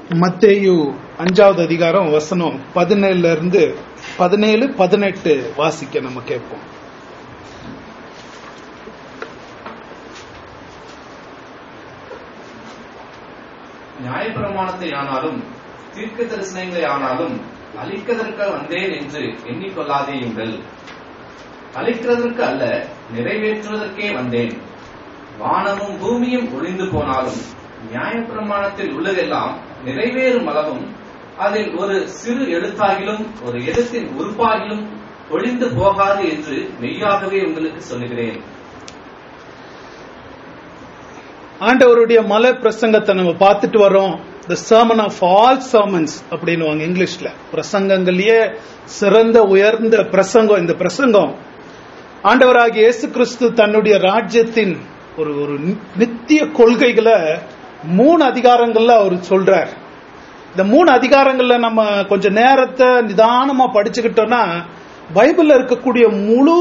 மத்தேயு அஞ்சாவது அதிகாரம் வசனம் பதினேழுல இருந்து பதினேழு பதினெட்டு வாசிக்க நம்ம கேட்போம் நியாயப்பிரமாணத்தை ஆனாலும் தீர்க்க தரிசனங்களை ஆனாலும் அழிக்கதற்கு வந்தேன் என்று எண்ணிக்கொள்ளாதேயுங்கள் அழிக்கிறதற்கு அல்ல நிறைவேற்றுவதற்கே வந்தேன் வானமும் பூமியும் ஒளிந்து போனாலும் நியாயப்பிரமாணத்தில் உள்ளதெல்லாம் நிறைவேறும் அளவும் அதில் ஒரு சிறு எழுத்தாகிலும் ஒரு எழுத்தின் உறுப்பாகிலும் ஒளிந்து போகாது என்று மெய்யாகவே உங்களுக்கு சொல்லுகிறேன் ஆண்டவருடைய மலை பிரசங்கத்தை நம்ம பார்த்துட்டு வரோம் the sermon of all sermons அப்படின்னு இங்கிலீஷ்ல பிரசங்கங்கள்லயே சிறந்த உயர்ந்த பிரசங்கம் இந்த பிரசங்கம் ஆண்டவராகிய இயேசு கிறிஸ்து தன்னுடைய ராஜ்யத்தின் ஒரு ஒரு நித்திய கொள்கைகளை மூணு அதிகாரங்கள்ல அவர் சொல்றார் இந்த மூணு அதிகாரங்கள்ல நம்ம கொஞ்சம் நேரத்தை நிதானமா படிச்சுக்கிட்டோம்னா பைபிள்ல இருக்கக்கூடிய முழு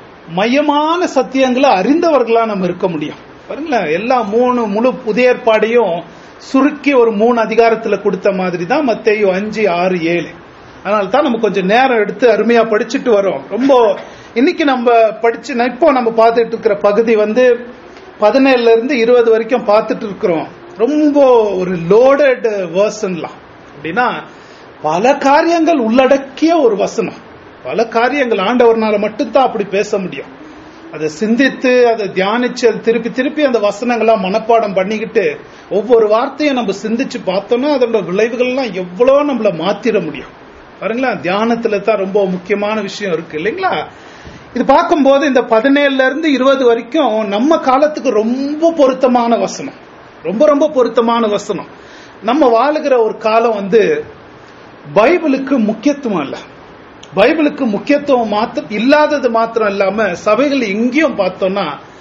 மையமான சத்தியங்களை அறிந்தவர்களா நம்ம இருக்க முடியும் பாருங்களேன் எல்லா மூணு முழு புதிய ஏற்பாடையும் சுருக்கி ஒரு மூணு அதிகாரத்துல கொடுத்த மாதிரி தான் மத்தேயு அஞ்சு ஆறு ஏழு அதனால தான் நம்ம கொஞ்சம் நேரம் எடுத்து அருமையா படிச்சுட்டு வரோம் ரொம்ப இன்னைக்கு நம்ம படிச்சு இப்போ நம்ம பார்த்துட்டு இருக்கிற பகுதி வந்து பதினேழுல இருந்து இருபது வரைக்கும் பார்த்துட்டு இருக்கிறோம் ரொம்ப ஒரு லோடட் வேர்சன்லாம் அப்படின்னா பல காரியங்கள் உள்ளடக்கிய ஒரு வசனம் பல காரியங்கள் ஆண்டவர்னால மட்டும்தான் அப்படி பேச முடியும் அதை சிந்தித்து அதை தியானிச்சு அதை திருப்பி திருப்பி அந்த வசனங்கள்லாம் மனப்பாடம் பண்ணிக்கிட்டு ஒவ்வொரு வார்த்தையும் நம்ம சிந்திச்சு பார்த்தோம்னா அதோட விளைவுகள்லாம் எவ்வளோ நம்மள மாத்திர முடியும் பாருங்களேன் தியானத்துல தான் ரொம்ப முக்கியமான விஷயம் இருக்கு இல்லைங்களா இது பார்க்கும்போது இந்த பதினேழுல இருந்து இருபது வரைக்கும் நம்ம காலத்துக்கு ரொம்ப பொருத்தமான வசனம் ரொம்ப ரொம்ப பொருத்தமான வசனம் நம்ம வாழுகிற ஒரு காலம் வந்து பைபிளுக்கு முக்கியத்துவம் இல்லை பைபிளுக்கு முக்கியத்துவம் மாத்திரம் இல்லாதது மாத்திரம் இல்லாம சபைகள் எங்கேயும் பார்த்தோம்னா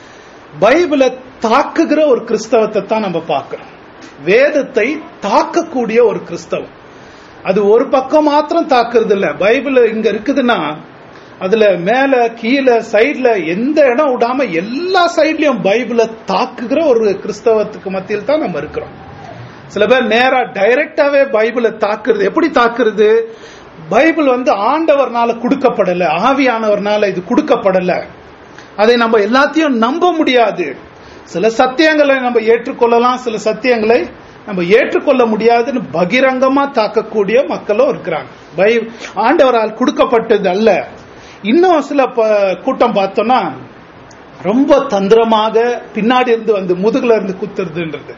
பைபிளை தாக்குகிற ஒரு கிறிஸ்தவத்தை தான் நம்ம பார்க்கிறோம் வேதத்தை தாக்கக்கூடிய ஒரு கிறிஸ்தவம் அது ஒரு பக்கம் மாத்திரம் தாக்குறது இல்ல பைபிள் இங்க இருக்குதுன்னா அதுல மேல கீழே சைட்ல எந்த இடம் விடாம எல்லா சைட்லயும் பைபிளை தாக்குகிற ஒரு கிறிஸ்தவத்துக்கு மத்தியில் தான் நம்ம இருக்கிறோம் சில பேர் நேரா டைரக்டாவே பைபிளை தாக்குறது எப்படி தாக்குறது பைபிள் வந்து ஆண்டவர்னால கொடுக்கப்படல ஆவியானவர்னால இது கொடுக்கப்படல அதை நம்ம எல்லாத்தையும் நம்ப முடியாது சில சத்தியங்களை நம்ம ஏற்றுக்கொள்ளலாம் சில சத்தியங்களை நம்ம ஏற்றுக்கொள்ள முடியாதுன்னு பகிரங்கமா தாக்கக்கூடிய மக்களும் இருக்கிறாங்க பை ஆண்டவரால் கொடுக்கப்பட்டது அல்ல இன்னும் சில கூட்டம் பார்த்தோம்னா ரொம்ப தந்திரமாக பின்னாடி இருந்து வந்து முதுகுல இருந்து குத்துறதுன்றது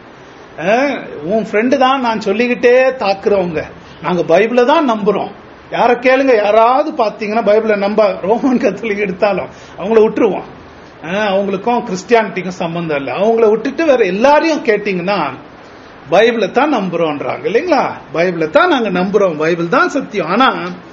உன் ஃப்ரெண்டு தான் நான் சொல்லிக்கிட்டே தாக்குறவங்க நாங்க பைபிள தான் நம்புறோம் யார கேளுங்க யாராவது பாத்தீங்கன்னா பைபிள நம்ப ரோமன் கத்தோலிக் எடுத்தாலும் அவங்கள விட்டுருவோம் அவங்களுக்கும் கிறிஸ்டியானிட்டிக்கும் சம்பந்தம் இல்லை அவங்கள விட்டுட்டு வேற எல்லாரையும் கேட்டீங்கன்னா பைபிளை தான் நம்புறோம்ன்றாங்க இல்லைங்களா பைபிளை தான் நாங்க நம்புறோம் பைபிள் தான் சத்தியம் ஆனா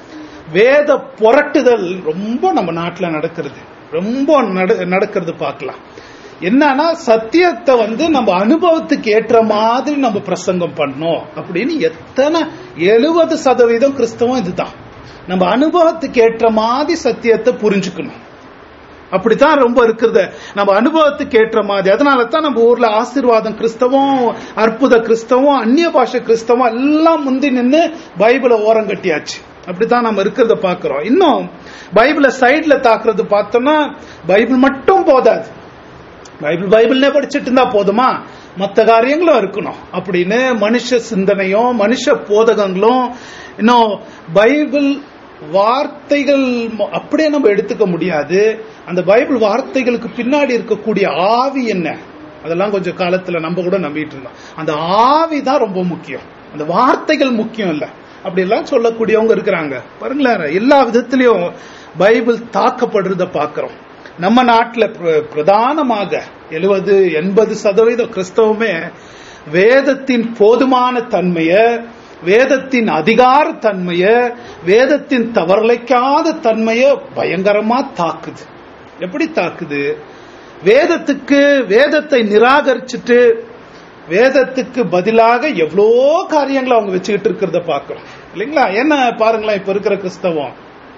வேத புரட்டுதல் ரொம்ப நம்ம நாட்டில் நடக்கிறது ரொம்ப நடக்கிறது பார்க்கலாம் என்னன்னா சத்தியத்தை வந்து நம்ம அனுபவத்துக்கு ஏற்ற மாதிரி நம்ம பிரசங்கம் பண்ணோம் அப்படின்னு எத்தனை எழுபது சதவீதம் கிறிஸ்தவம் இதுதான் நம்ம அனுபவத்துக்கு ஏற்ற மாதிரி சத்தியத்தை புரிஞ்சுக்கணும் அப்படித்தான் ரொம்ப இருக்கிறது நம்ம அனுபவத்துக்கு ஏற்ற மாதிரி அதனால தான் நம்ம ஊர்ல ஆசீர்வாதம் கிறிஸ்தவம் அற்புத கிறிஸ்தவம் அந்நிய பாஷை கிறிஸ்தவம் எல்லாம் முந்தி நின்று பைபிளை ஓரம் கட்டியாச்சு அப்படித்தான் நம்ம இருக்கிறத பாக்குறோம் இன்னும் பைபிளை சைட்ல தாக்குறது பார்த்தோம்னா பைபிள் மட்டும் போதாது பைபிள் பைபிள்னே படிச்சுட்டு இருந்தா போதுமா மற்ற காரியங்களும் இருக்கணும் அப்படின்னு மனுஷ சிந்தனையும் மனுஷ போதகங்களும் இன்னும் பைபிள் வார்த்தைகள் அப்படியே நம்ம எடுத்துக்க முடியாது அந்த பைபிள் வார்த்தைகளுக்கு பின்னாடி இருக்கக்கூடிய ஆவி என்ன அதெல்லாம் கொஞ்சம் காலத்துல நம்ம கூட நம்பிட்டு இருந்தோம் அந்த ஆவி தான் ரொம்ப முக்கியம் அந்த வார்த்தைகள் முக்கியம் இல்ல அப்படி எல்லாம் சொல்லக்கூடியவங்க இருக்கிறாங்க பாருங்களேன் எல்லா விதத்திலையும் பைபிள் தாக்கப்படுறத பாக்குறோம் நம்ம நாட்டில் பிரதானமாக எழுபது எண்பது சதவீதம் கிறிஸ்தவமே வேதத்தின் போதுமான தன்மைய வேதத்தின் அதிகார தன்மைய வேதத்தின் தவறலைக்காத தன்மைய பயங்கரமா தாக்குது எப்படி தாக்குது வேதத்துக்கு வேதத்தை நிராகரிச்சுட்டு வேதத்துக்கு பதிலாக எவ்வளோ காரியங்களை அவங்க வச்சுக்கிட்டு இருக்கிறத பாக்குறோம் இல்லைங்களா என்ன பாருங்களேன் இப்ப இருக்கிற கிறிஸ்தவம்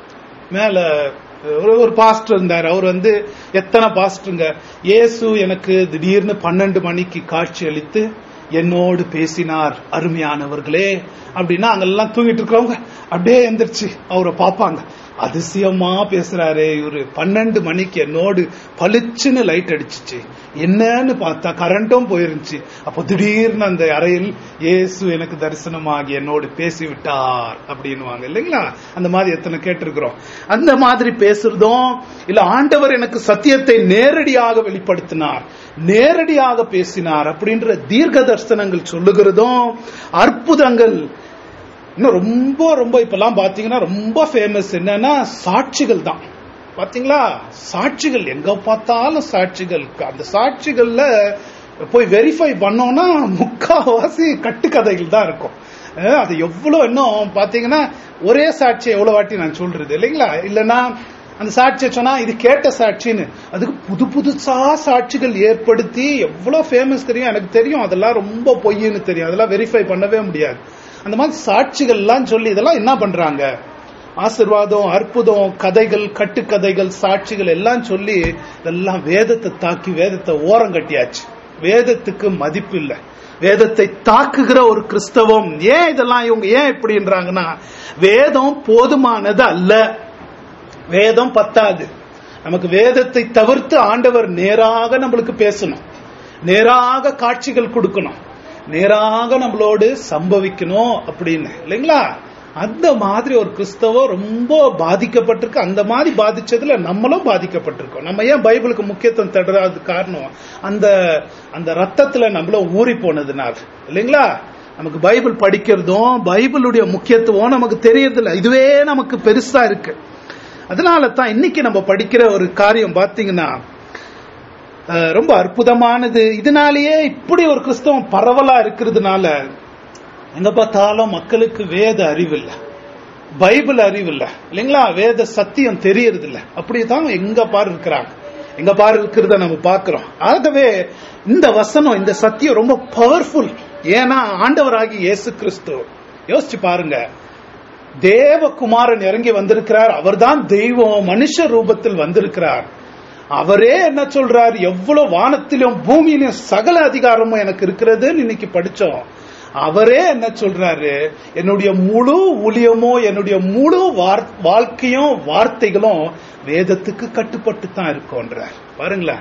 மேல ஒரு ஒரு பாஸ்டர் இருந்தார் அவர் வந்து எத்தனை பாஸ்டருங்க இயேசு எனக்கு திடீர்னு பன்னெண்டு மணிக்கு காட்சி அளித்து என்னோடு பேசினார் அருமையானவர்களே அப்படின்னா அங்கெல்லாம் தூங்கிட்டு இருக்கிறவங்க அப்படியே எந்திரிச்சு அவரை பார்ப்பாங்க அதிசயமா பேசுறாரு இவரு பன்னெண்டு மணிக்கு என்னோடு பளிச்சுன்னு லைட் அடிச்சுச்சு என்னன்னு பார்த்தா கரண்டும் போயிருந்துச்சு அப்போ திடீர்னு அந்த அறையில் இயேசு எனக்கு தரிசனமாகி என்னோடு பேசி விட்டார் அப்படின்னுவாங்க இல்லைங்களா அந்த மாதிரி எத்தனை கேட்டிருக்கிறோம் அந்த மாதிரி பேசுறதும் இல்ல ஆண்டவர் எனக்கு சத்தியத்தை நேரடியாக வெளிப்படுத்தினார் நேரடியாக பேசினார் அப்படின்ற தீர்க்க தரிசனங்கள் சொல்லுகிறதும் அற்புதங்கள் இன்னும் ரொம்ப ரொம்ப இப்பெல்லாம் பாத்தீங்கன்னா ரொம்ப ஃபேமஸ் என்னன்னா சாட்சிகள் தான் பாத்தீங்களா சாட்சிகள் எங்க பார்த்தாலும் சாட்சிகள் அந்த சாட்சிகள்ல போய் வெரிஃபை பண்ணோம்னா முக்காவாசி கட்டுக்கதைகள் தான் இருக்கும் அஹ் அது எவ்வளவு இன்னும் பாத்தீங்கன்னா ஒரே சாட்சி எவ்வளவு வாட்டி நான் சொல்றது இல்லைங்களா இல்லைன்னா அந்த சாட்சியை சொன்னா இது கேட்ட சாட்சின்னு அதுக்கு புது புதுசா சாட்சிகள் ஏற்படுத்தி எவ்வளவு ஃபேமஸ் தெரியும் எனக்கு தெரியும் அதெல்லாம் ரொம்ப பொய்ன்னு தெரியும் அதெல்லாம் வெரிஃபை பண்ணவே முடியாது அந்த மாதிரி சாட்சிகள் எல்லாம் சொல்லி இதெல்லாம் என்ன பண்றாங்க ஆசிர்வாதம் அற்புதம் கதைகள் கட்டுக்கதைகள் சாட்சிகள் எல்லாம் சொல்லி இதெல்லாம் வேதத்தை தாக்கி வேதத்தை ஓரம் கட்டியாச்சு வேதத்துக்கு மதிப்பு இல்லை வேதத்தை தாக்குகிற ஒரு கிறிஸ்தவம் ஏன் இதெல்லாம் இவங்க ஏன் இப்படின்றாங்கன்னா வேதம் போதுமானது அல்ல வேதம் பத்தாது நமக்கு வேதத்தை தவிர்த்து ஆண்டவர் நேராக நம்மளுக்கு பேசணும் நேராக காட்சிகள் கொடுக்கணும் நேராக நம்மளோடு சம்பவிக்கணும் அப்படின்னு இல்லைங்களா அந்த மாதிரி ஒரு கிறிஸ்தவம் ரொம்ப பாதிக்கப்பட்டிருக்கு அந்த மாதிரி பாதிச்சதுல நம்மளும் பாதிக்கப்பட்டிருக்கோம் நம்ம ஏன் பைபிளுக்கு முக்கியத்துவம் தடுறாது காரணம் அந்த அந்த ரத்தத்துல நம்மளும் ஊறி போனதுனால இல்லைங்களா நமக்கு பைபிள் படிக்கிறதும் பைபிளுடைய முக்கியத்துவம் நமக்கு தெரியறதில்ல இதுவே நமக்கு பெருசா இருக்கு அதனால தான் இன்னைக்கு நம்ம படிக்கிற ஒரு காரியம் பாத்தீங்கன்னா அஹ், ரொம்ப அற்புதமானது இதனாலேயே இப்படி ஒரு கிறிஸ்தவம் பரவலா இருக்கிறதுனால எங்க பார்த்தாலும் மக்களுக்கு வேத அறிவு இல்ல பைபிள் அறிவு இல்ல இல்லைங்களா வேத சத்தியம் தெரியறது இல்ல அப்படிதான் எங்க பாரு இருக்கிறாங்க எங்க பாரு இருக்கிறத நம்ம பார்க்கிறோம் ஆகவே இந்த வசனம் இந்த சத்தியம் ரொம்ப பவர்ஃபுல் ஏன்னா ஆண்டவராகி இயேசு கிறிஸ்து யோசிச்சு பாருங்க தேவகுமாரன் இறங்கி வந்திருக்கிறார் அவர்தான் தெய்வம் மனுஷ ரூபத்தில் வந்திருக்கிறார் அவரே என்ன சொல்றார் எவ்வளவு வானத்திலும் பூமியிலும் சகல அதிகாரமும் எனக்கு இருக்கிறதுன்னு இன்னைக்கு படிச்சோம் அவரே என்ன சொல்றாரு என்னுடைய முழு ஊழியமோ என்னுடைய முழு வார்- வாழ்க்கையும் வார்த்தைகளும் வேதத்துக்கு கட்டுப்பட்டு தான் இருக்கும்ன்றார் பாருங்களேன்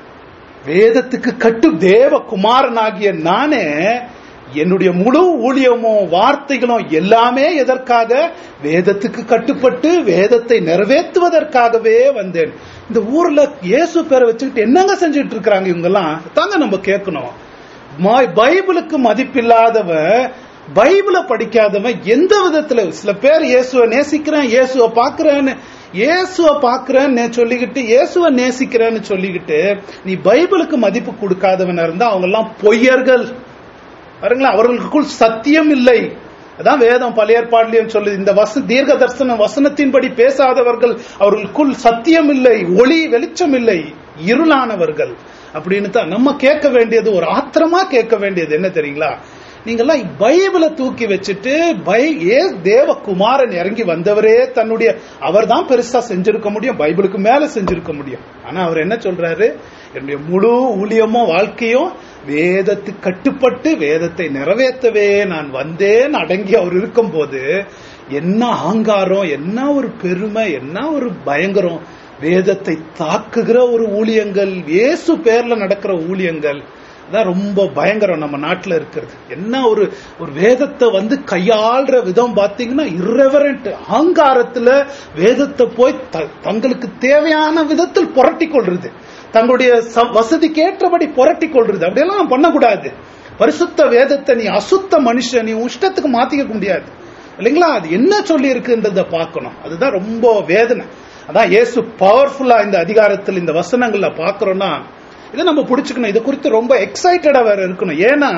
வேதத்துக்கு கட்டு தேவ குமாரனாகிய நானே என்னுடைய முழு ஊழியமும் வார்த்தைகளும் எல்லாமே எதற்காக வேதத்துக்கு கட்டுப்பட்டு வேதத்தை நிறைவேற்றுவதற்காகவே வந்தேன் இந்த ஊர்ல இயேசு பேரை வச்சுக்கிட்டு என்னங்க செஞ்சுட்டு இருக்கிறாங்க இவங்கெல்லாம் தாங்க நம்ம கேட்கணும் மா- பைபிளுக்கு மதிப்பில்லாதவன் பைபிளை படிக்காதவன் எந்த விதத்துல சில பேர் இயேசுவை நேசிக்கிறேன் இயேசுவை பாக்குறேன்னு இயேசுவை பாக்குறேன்னு சொல்லிக்கிட்டு இயேசுவை நேசிக்கிறேன்னு சொல்லிக்கிட்டு நீ பைபிளுக்கு மதிப்பு கொடுக்காதவனா இருந்தா அவங்க எல்லாம் பொய்யர்கள் பாருங்களா அவர்களுக்குள் சத்தியம் இல்லை அதான் வேதம் பழைய ஏற்பாடுலயும் சொல்லுது இந்த வச தீர்க்க தரிசன வசனத்தின்படி பேசாதவர்கள் அவர்களுக்குள் சத்தியம் இல்லை ஒளி வெளிச்சம் இல்லை இருளானவர்கள் அப்படின்னு தான் நம்ம கேட்க வேண்டியது ஒரு ஆத்திரமா கேட்க வேண்டியது என்ன தெரியுங்களா நீங்கெல்லாம் பைபிளை தூக்கி வச்சுட்டு பை ஏ தேவகுமாரன் இறங்கி வந்தவரே தன்னுடைய அவர் தான் பெருசா செஞ்சிருக்க முடியும் பைபிளுக்கு மேல செஞ்சிருக்க முடியும் ஆனா அவர் என்ன சொல்றாரு என்னுடைய முழு ஊழியமும் வாழ்க்கையும் வேதத்துக்கு கட்டுப்பட்டு வேதத்தை நிறைவேற்றவே நான் வந்தேன் அடங்கி அவர் இருக்கும்போது என்ன ஆங்காரம் என்ன ஒரு பெருமை என்ன ஒரு பயங்கரம் வேதத்தை தாக்குகிற ஒரு ஊழியங்கள் இயேசு பேர்ல நடக்கிற ஊழியங்கள் அதான் ரொம்ப பயங்கரம் நம்ம நாட்டுல இருக்கிறது என்ன ஒரு ஒரு வேதத்தை வந்து கையாள்ற விதம் பாத்தீங்கன்னா irreverent அகங்காரத்துல வேதத்தை போய் த- தங்களுக்கு தேவையான விதத்தில் புரட்டி கொள்றது தங்களுடைய ச- வசதிக்கு ஏற்றபடி புரட்டி கொள்றது அப்படியெல்லாம் பண்ணக்கூடாது பரிசுத்த வேதத்தை நீ அசுத்த மனுஷன் நீ உன் இஷ்டத்துக்கு மாத்திக்க முடியாது இல்லைங்களா அது என்ன சொல்லி இருக்குன்றத பார்க்கணும் அதுதான் ரொம்ப வேதனை அதான் இயேசு பவர்ஃபுல்லா இந்த அதிகாரத்தில் இந்த வசனங்கள்ல பாக்குறோம்னா இதை நம்ம புடிச்சுக்கணும் இதை குறித்து ரொம்ப எக்ஸைட்டடா வேற இருக்கணும் ஏன்னா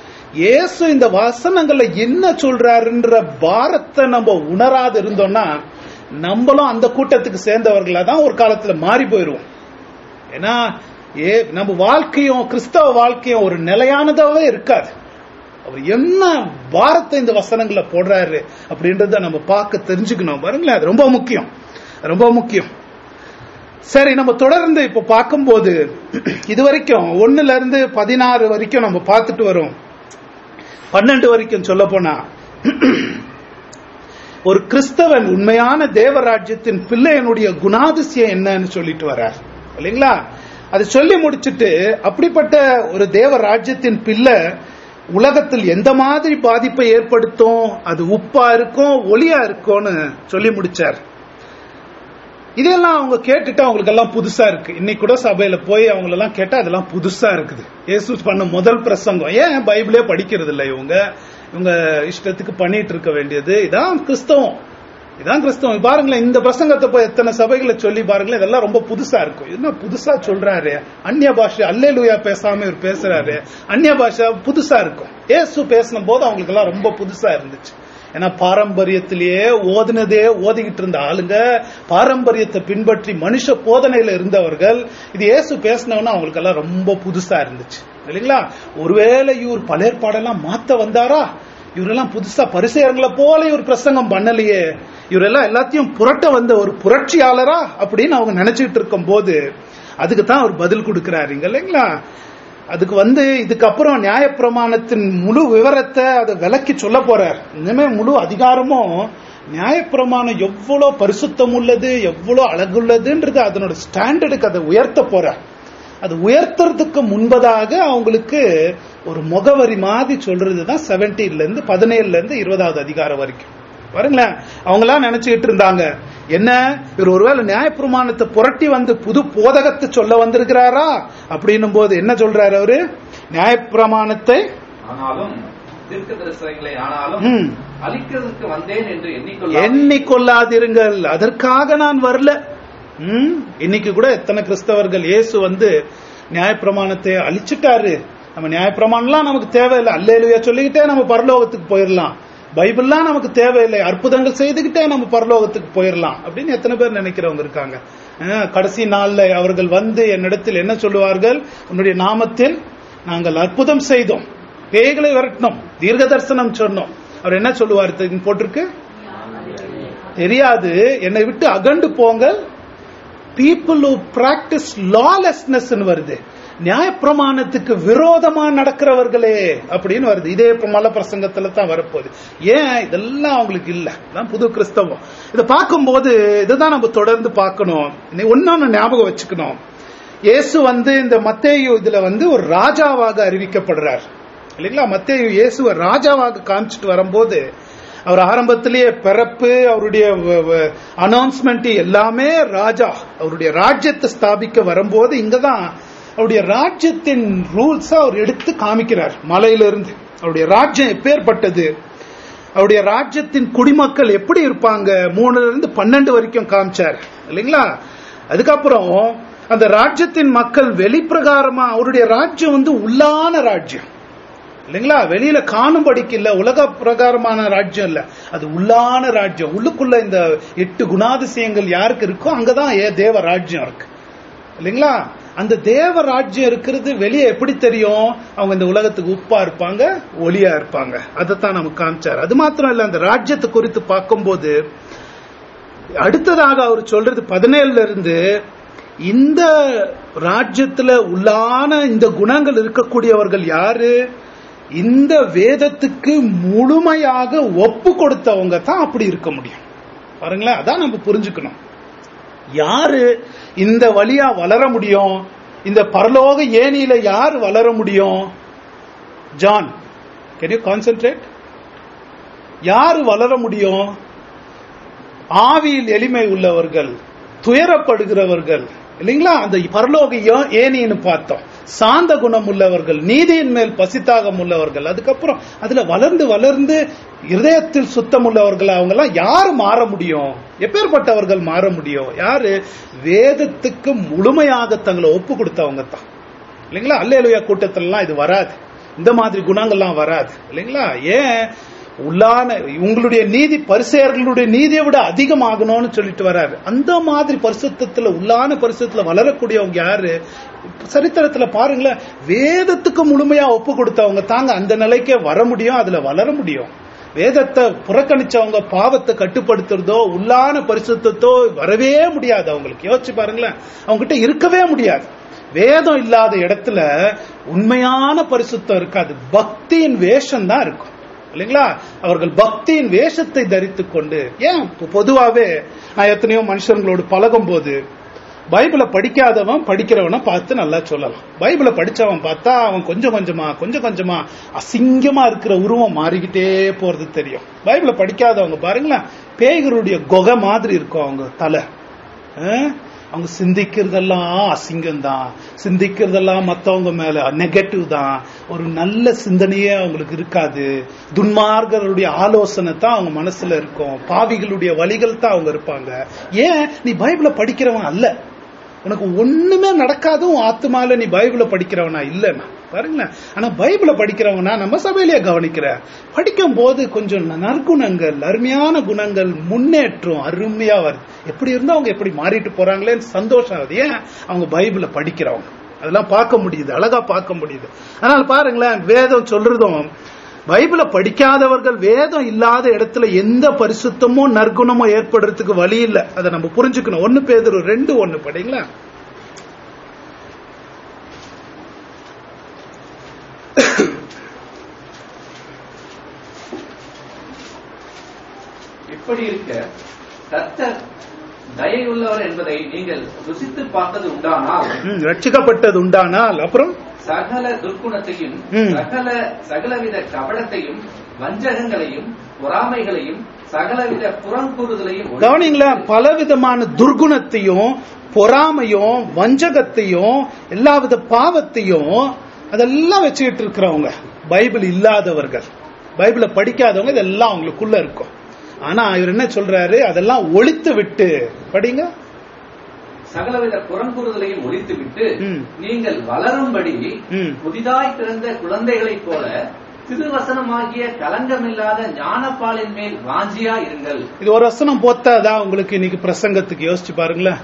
இயேசு இந்த வசனங்கள்ல என்ன சொல்றாருன்ற பாரத்தை நம்ம உணராது இருந்தோம்னா நம்மளும் அந்த கூட்டத்துக்கு சேர்ந்தவர்களா தான் ஒரு காலத்துல மாறி போயிருவோம் ஏன்னா ஏ நம்ம வாழ்க்கையும் கிறிஸ்தவ வாழ்க்கையும் ஒரு நிலையானதாவே இருக்காது அவர் என்ன பாரத்தை இந்த வசனங்களை போடுறாரு அப்படின்றத நம்ம பார்க்க தெரிஞ்சுக்கணும் பாருங்களேன் அது ரொம்ப முக்கியம் ரொம்ப முக்கியம் சரி நம்ம தொடர்ந்து இப்ப பார்க்கும்போது இது வரைக்கும் ஒண்ணுல இருந்து பதினாறு வரைக்கும் நம்ம பார்த்துட்டு வரோம் பன்னெண்டு வரைக்கும் சொல்ல போனா ஒரு கிறிஸ்தவன் உண்மையான தேவராஜ்யத்தின் பிள்ளையனுடைய குணாதிசயம் என்னன்னு சொல்லிட்டு வர்றார் இல்லைங்களா அது சொல்லி முடிச்சிட்டு அப்படிப்பட்ட ஒரு தேவ ராஜ்யத்தின் பிள்ளை உலகத்தில் எந்த மாதிரி பாதிப்பை ஏற்படுத்தும் அது உப்பா இருக்கும் ஒளியா இருக்கும்னு சொல்லி முடிச்சார் இதெல்லாம் அவங்க கேட்டுட்டு அவங்களுக்கு எல்லாம் புதுசா இருக்கு இன்னைக்கு கூட சபையில போய் அவங்களெல்லாம் கேட்டா அதெல்லாம் புதுசா இருக்குது இயேசு பண்ண முதல் பிரசங்கம் ஏன் பைபிளே படிக்கிறது இல்லை இவங்க இவங்க இஷ்டத்துக்கு பண்ணிட்டு இருக்க வேண்டியது இதான் கிறிஸ்தவம் இதான் கிறிஸ்தவம் பாருங்களேன் இந்த பிரசங்கத்தை போய் எத்தனை சபைகளை சொல்லி பாருங்களேன் இதெல்லாம் ரொம்ப புதுசா இருக்கும் என்ன புதுசா சொல்றாரு அந்நிய பாஷை அல்லேலூயா பேசாம இவர் பேசுறாரு அந்நிய பாஷை புதுசா இருக்கும் ஏசு பேசின போது அவங்களுக்கு எல்லாம் ரொம்ப புதுசா இருந்துச்சு ஏன்னா பாரம்பரியத்திலேயே ஓதுனதே ஓதிக்கிட்டு இருந்த ஆளுங்க பாரம்பரியத்தை பின்பற்றி மனுஷ போதனையில இருந்தவர்கள் இது இயேசு பேசினவன அவங்களுக்கு எல்லாம் ரொம்ப புதுசா இருந்துச்சு இல்லைங்களா ஒருவேளை இவர் பழையற்பாடெல்லாம் மாத்த வந்தாரா இவரெல்லாம் புதுசா பரிசெயர்களை போல இவர் பிரசங்கம் பண்ணலையே இவரெல்லாம் எல்லாத்தையும் புரட்ட வந்த ஒரு புரட்சியாளரா அப்படின்னு அவங்க நினைச்சிட்டு இருக்கும் போது அதுக்கு தான் அவர் பதில் கொடுக்கிறாருங்க இல்லைங்களா அதுக்கு வந்து இதுக்கப்புறம் நியாயப்பிரமாணத்தின் முழு விவரத்தை அதை விளக்கி சொல்ல போறார் இனிமே முழு அதிகாரமும் நியாயப்பிரமாணம் எவ்வளவு பரிசுத்தம் உள்ளது எவ்வளவு அழகுள்ளதுன்றது அதனோட ஸ்டாண்டர்டுக்கு அதை உயர்த்த போறார் அது உயர்த்துறதுக்கு முன்பதாக அவங்களுக்கு ஒரு முகவரி மாதிரி சொல்றதுதான் செவன்டீன்ல இருந்து பதினேழுல இருந்து இருபதாவது அதிகாரம் வரைக்கும் பாருங்களேன் அவங்களாம் நினைச்சுக்கிட்டு இருந்தாங்க என்ன இவர் ஒருவேளை நியாயப்பிரமாணத்தை புரட்டி வந்து புது போதகத்தை சொல்ல வந்திருக்கிறாரா அப்படின்னும் போது என்ன சொல்றாரு அவரு நியாயப்பிரமாணத்தை ஆனாலும் தீர்க்க தரிசனங்களை ஆனாலும் ம். அழிக்கிறதுக்கு வந்தேன் என்று எண்ணிக்கொள்ள எண்ணிக்கொள்ளாதிருங்கள் அதற்காக நான் வரல ம், இன்னைக்கு கூட எத்தனை கிறிஸ்தவர்கள் இயேசு வந்து நியாயப்பிரமாணத்தை அழிச்சிட்டாரு நம்ம நியாயப்பிரமாணம்லாம் நமக்கு தேவையில்லை அல்லேலுயா சொல்லிக்கிட்டே நம்ம பரலோகத்துக்கு போயிடலாம் பைபிள்லாம் நமக்கு தேவையில்லை அற்புதங்கள் செய்துக்கிட்டே நம்ம பரலோகத்துக்கு போயிடலாம் அப்படின்னு எத்தனை பேர் நினைக்கிறவங்க இருக்காங்க அஹ், கடைசி நாள்ல அவர்கள் வந்து என்னிடத்தில் என்ன சொல்லுவார்கள் உன்னுடைய நாமத்தில் நாங்கள் அற்புதம் செய்தோம் பேய்களை விரட்டினோம் தீர்க்க தரிசனம் சொன்னோம் அவர் என்ன சொல்லுவார் தெரியுமா? போட்டிருக்கு தெரியாது என்னை விட்டு அகண்டு போங்கள் பீப்புள் who பிராக்டிஸ் லாலெஸ்னஸ் வருது நியாயப்பிரமாணத்துக்கு விரோதமா நடக்கிறவர்களே அப்படின்னு வருது இதே இப்ப மல பிரசங்கத்துல தான் வரப்போகுது ஏன் இதெல்லாம் அவங்களுக்கு இல்ல இதான் புது கிறிஸ்தவம் இதை பார்க்கும்போது இதுதான் நம்ம தொடர்ந்து பார்க்கணும் ஒன்னொன்னு ஞாபகம் வச்சுக்கணும் இயேசு வந்து இந்த மத்தேயு இதுல வந்து ஒரு ராஜாவாக அறிவிக்கப்படுறார் இல்லைங்களா மத்தேயு இயேசுவை ராஜாவாக காமிச்சிட்டு வரும்போது அவர் ஆரம்பத்திலேயே பிறப்பு அவருடைய அனௌன்ஸ்மெண்ட் எல்லாமே ராஜா அவருடைய ராஜ்யத்தை ஸ்தாபிக்க வரும்போது இங்கதான் அவருடைய ராஜ்யத்தின் ரூல்ஸ் அவர் எடுத்து காமிக்கிறார் மலையிலிருந்து அவருடைய ராஜ்யம் எப்பேற்பட்டது அவருடைய ராஜ்யத்தின் குடிமக்கள் எப்படி இருப்பாங்க மூணுல இருந்து பன்னெண்டு வரைக்கும் காமிச்சார் இல்லைங்களா அதுக்கப்புறம் அந்த ராஜ்யத்தின் மக்கள் வெளிப்பிரகாரமா அவருடைய ராஜ்யம் வந்து உள்ளான ராஜ்யம் இல்லைங்களா வெளியில காணும்படிக்கு இல்ல உலக பிரகாரமான ராஜ்யம் இல்ல அது உள்ளான ராஜ்யம் உள்ளுக்குள்ள இந்த எட்டு குணாதிசயங்கள் யாருக்கு இருக்கோ அங்கதான் ஏ தேவ ராஜ்யம் இருக்கு இல்லைங்களா அந்த தேவ ராஜ்யம் இருக்கிறது வெளியே எப்படி தெரியும் அவங்க இந்த உலகத்துக்கு உப்பா இருப்பாங்க ஒளியா இருப்பாங்க அதைத்தான் நமக்கு காமிச்சார் அது மாத்திரம் இல்ல அந்த ராஜ்யத்தை குறித்து பார்க்கும்போது அடுத்ததாக அவர் சொல்றது பதினேழுல இருந்து இந்த ராஜ்யத்துல உள்ளான இந்த குணங்கள் இருக்கக்கூடியவர்கள் யாரு இந்த வேதத்துக்கு முழுமையாக ஒப்பு கொடுத்தவங்க தான் அப்படி இருக்க முடியும் பாருங்களேன் அதான் நம்ம புரிஞ்சுக்கணும் யாரு இந்த வழியா வளர முடியும் இந்த பரலோக ஏனியில யார் வளர முடியும் ஜான் கேன் யூ கான்சென்ட்ரேட் யாரு வளர முடியும் ஆவியில் எளிமை உள்ளவர்கள் துயரப்படுகிறவர்கள் இல்லைங்களா அந்த பரலோக ஏ- ஏனின்னு பார்த்தோம் சாந்த குணம் உள்ளவர்கள் நீதியின் மேல் பசித்தாகம் உள்ளவர்கள் அதுக்கப்புறம் அதுல வளர்ந்து வளர்ந்து இருதயத்தில் சுத்தம் உள்ளவர்கள் அவங்க எல்லாம் யாரு மாற முடியும் எப்பேற்பட்டவர்கள் மாற முடியும் யாரு வேதத்துக்கு முழுமையாக தங்களை ஒப்பு கொடுத்தவங்க தான் இல்லைங்களா அல்லேலுயா கூட்டத்திலலாம் இது வராது இந்த மாதிரி குணங்கள்லாம் வராது இல்லைங்களா ஏன் உள்ளான உங்களுடைய நீதி பரிசெயர்களுடைய நீதியை விட அதிகமாகணும்னு சொல்லிட்டு வராரு அந்த மாதிரி பரிசுத்தத்துல உள்ளான பரிசுத்தத்துல வளரக்கூடியவங்க யாரு சரித்திரத்துல பாருங்களேன் வேதத்துக்கு முழுமையா ஒப்பு கொடுத்தவங்க தாங்க அந்த நிலைக்கே வர முடியும் அதுல வளர முடியும் வேதத்தை புறக்கணிச்சவங்க பாவத்தை கட்டுப்படுத்துறதோ உள்ளான பரிசுத்தத்தோ வரவே முடியாது அவங்களுக்கு யோசிச்சு பாருங்களேன் அவங்க கிட்ட இருக்கவே முடியாது வேதம் இல்லாத இடத்துல உண்மையான பரிசுத்தம் இருக்காது பக்தியின் வேஷம் தான் இருக்கும் இல்லைங்களா அவர்கள் பக்தியின் வேஷத்தை தரித்துக் கொண்டு ஏன் இப்ப பொதுவாவே நான் எத்தனையோ மனுஷங்களோடு பழகும் போது பைபிளை படிக்காதவன் படிக்கிறவனை பார்த்து நல்லா சொல்லலாம் பைபிளை படிச்சவன் பார்த்தா அவன் கொஞ்சம் கொஞ்சமா கொஞ்சம் கொஞ்சமா அசிங்கமா இருக்கிற உருவம் மாறிக்கிட்டே போறது தெரியும் பைபிளை படிக்காதவங்க பாருங்களேன் பேய்களுடைய குகை மாதிரி இருக்கும் அவங்க தலை அஹ்? அவங்க சிந்திக்கிறதெல்லாம் அசிங்கம் தான் சிந்திக்கிறதெல்லாம் மத்தவங்க மேல நெகட்டிவ் தான் ஒரு நல்ல சிந்தனையே அவங்களுக்கு இருக்காது துன்மார்கருடைய ஆலோசனை தான் அவங்க மனசுல இருக்கும் பாவிகளுடைய வழிகள் தான் அவங்க இருப்பாங்க ஏன் நீ பைபிளை படிக்கிறவன் அல்ல உனக்கு ஒண்ணுமே நடக்காது உன் ஆத்மால நீ பைபிளை படிக்கிறவனா இல்லைன்னா பாருங்களேன் ஆனா பைபிளை படிக்கிறவனா நம்ம சபையிலேயே கவனிக்கிற படிக்கும் போது கொஞ்சம் நற்குணங்கள் அருமையான குணங்கள் முன்னேற்றம் அருமையா வருது எப்படி இருந்தா அவங்க எப்படி மாறிட்டு போறாங்களேன்னு சந்தோஷம் ஆகுது ஏன் அவங்க பைபிளை படிக்கிறவங்க அதெல்லாம் பார்க்க முடியுது அழகா பார்க்க முடியுது அதனால பாருங்களேன் வேதம் சொல்றதும் பைபிளை படிக்காதவர்கள் வேதம் இல்லாத இடத்துல எந்த பரிசுத்தமும் நற்குணமும் ஏற்படுறதுக்கு வழி இல்லை அதை நம்ம புரிஞ்சுக்கணும் ஒன்னு பேதரு ரெண்டு ஒன்னு படிங்களா இப்படி இருக்க கர்த்தர் தயையுள்ளவர் என்பதை நீங்கள் ருசித்து பார்த்தது உண்டானால் ம், ரட்சிக்கப்பட்டது உண்டானால் அப்புறம் சகல துர்க்குணத்தையும் ம். சகல சகலவித கபடத்தையும் வஞ்சகங்களையும் பொறாமைகளையும் சகலவித புறங்கூறுதலையும் ஒழித்து- கவனிங்களேன் பலவிதமான துர்குணத்தையும் பொறாமையும் வஞ்சகத்தையும் எல்லாவித பாவத்தையும் அதெல்லாம் வச்சுக்கிட்டு இருக்கிறவங்க பைபிள் இல்லாதவர்கள் பைபிளை படிக்காதவங்க இதெல்லாம் அவங்களுக்குள்ள இருக்கும் ஆனா இவர் என்ன சொல்றாரு அதெல்லாம் ஒழித்து விட்டு படிங்க சகலவித புறங்கூறுதலையும் ஒழித்துவிட்டு ம். நீங்கள் வளரும்படி ம். புதிதாய் பிறந்த குழந்தைகளைப் போல திருவசனமாகிய கலங்கமில்லாத ஞானப்பாலின் மேல் வாஞ்சியா இருங்கள் இது ஒரு வசனம் போத்தாதான் உங்களுக்கு இன்னைக்கு பிரசங்கத்துக்கு யோசிச்சு பாருங்களேன்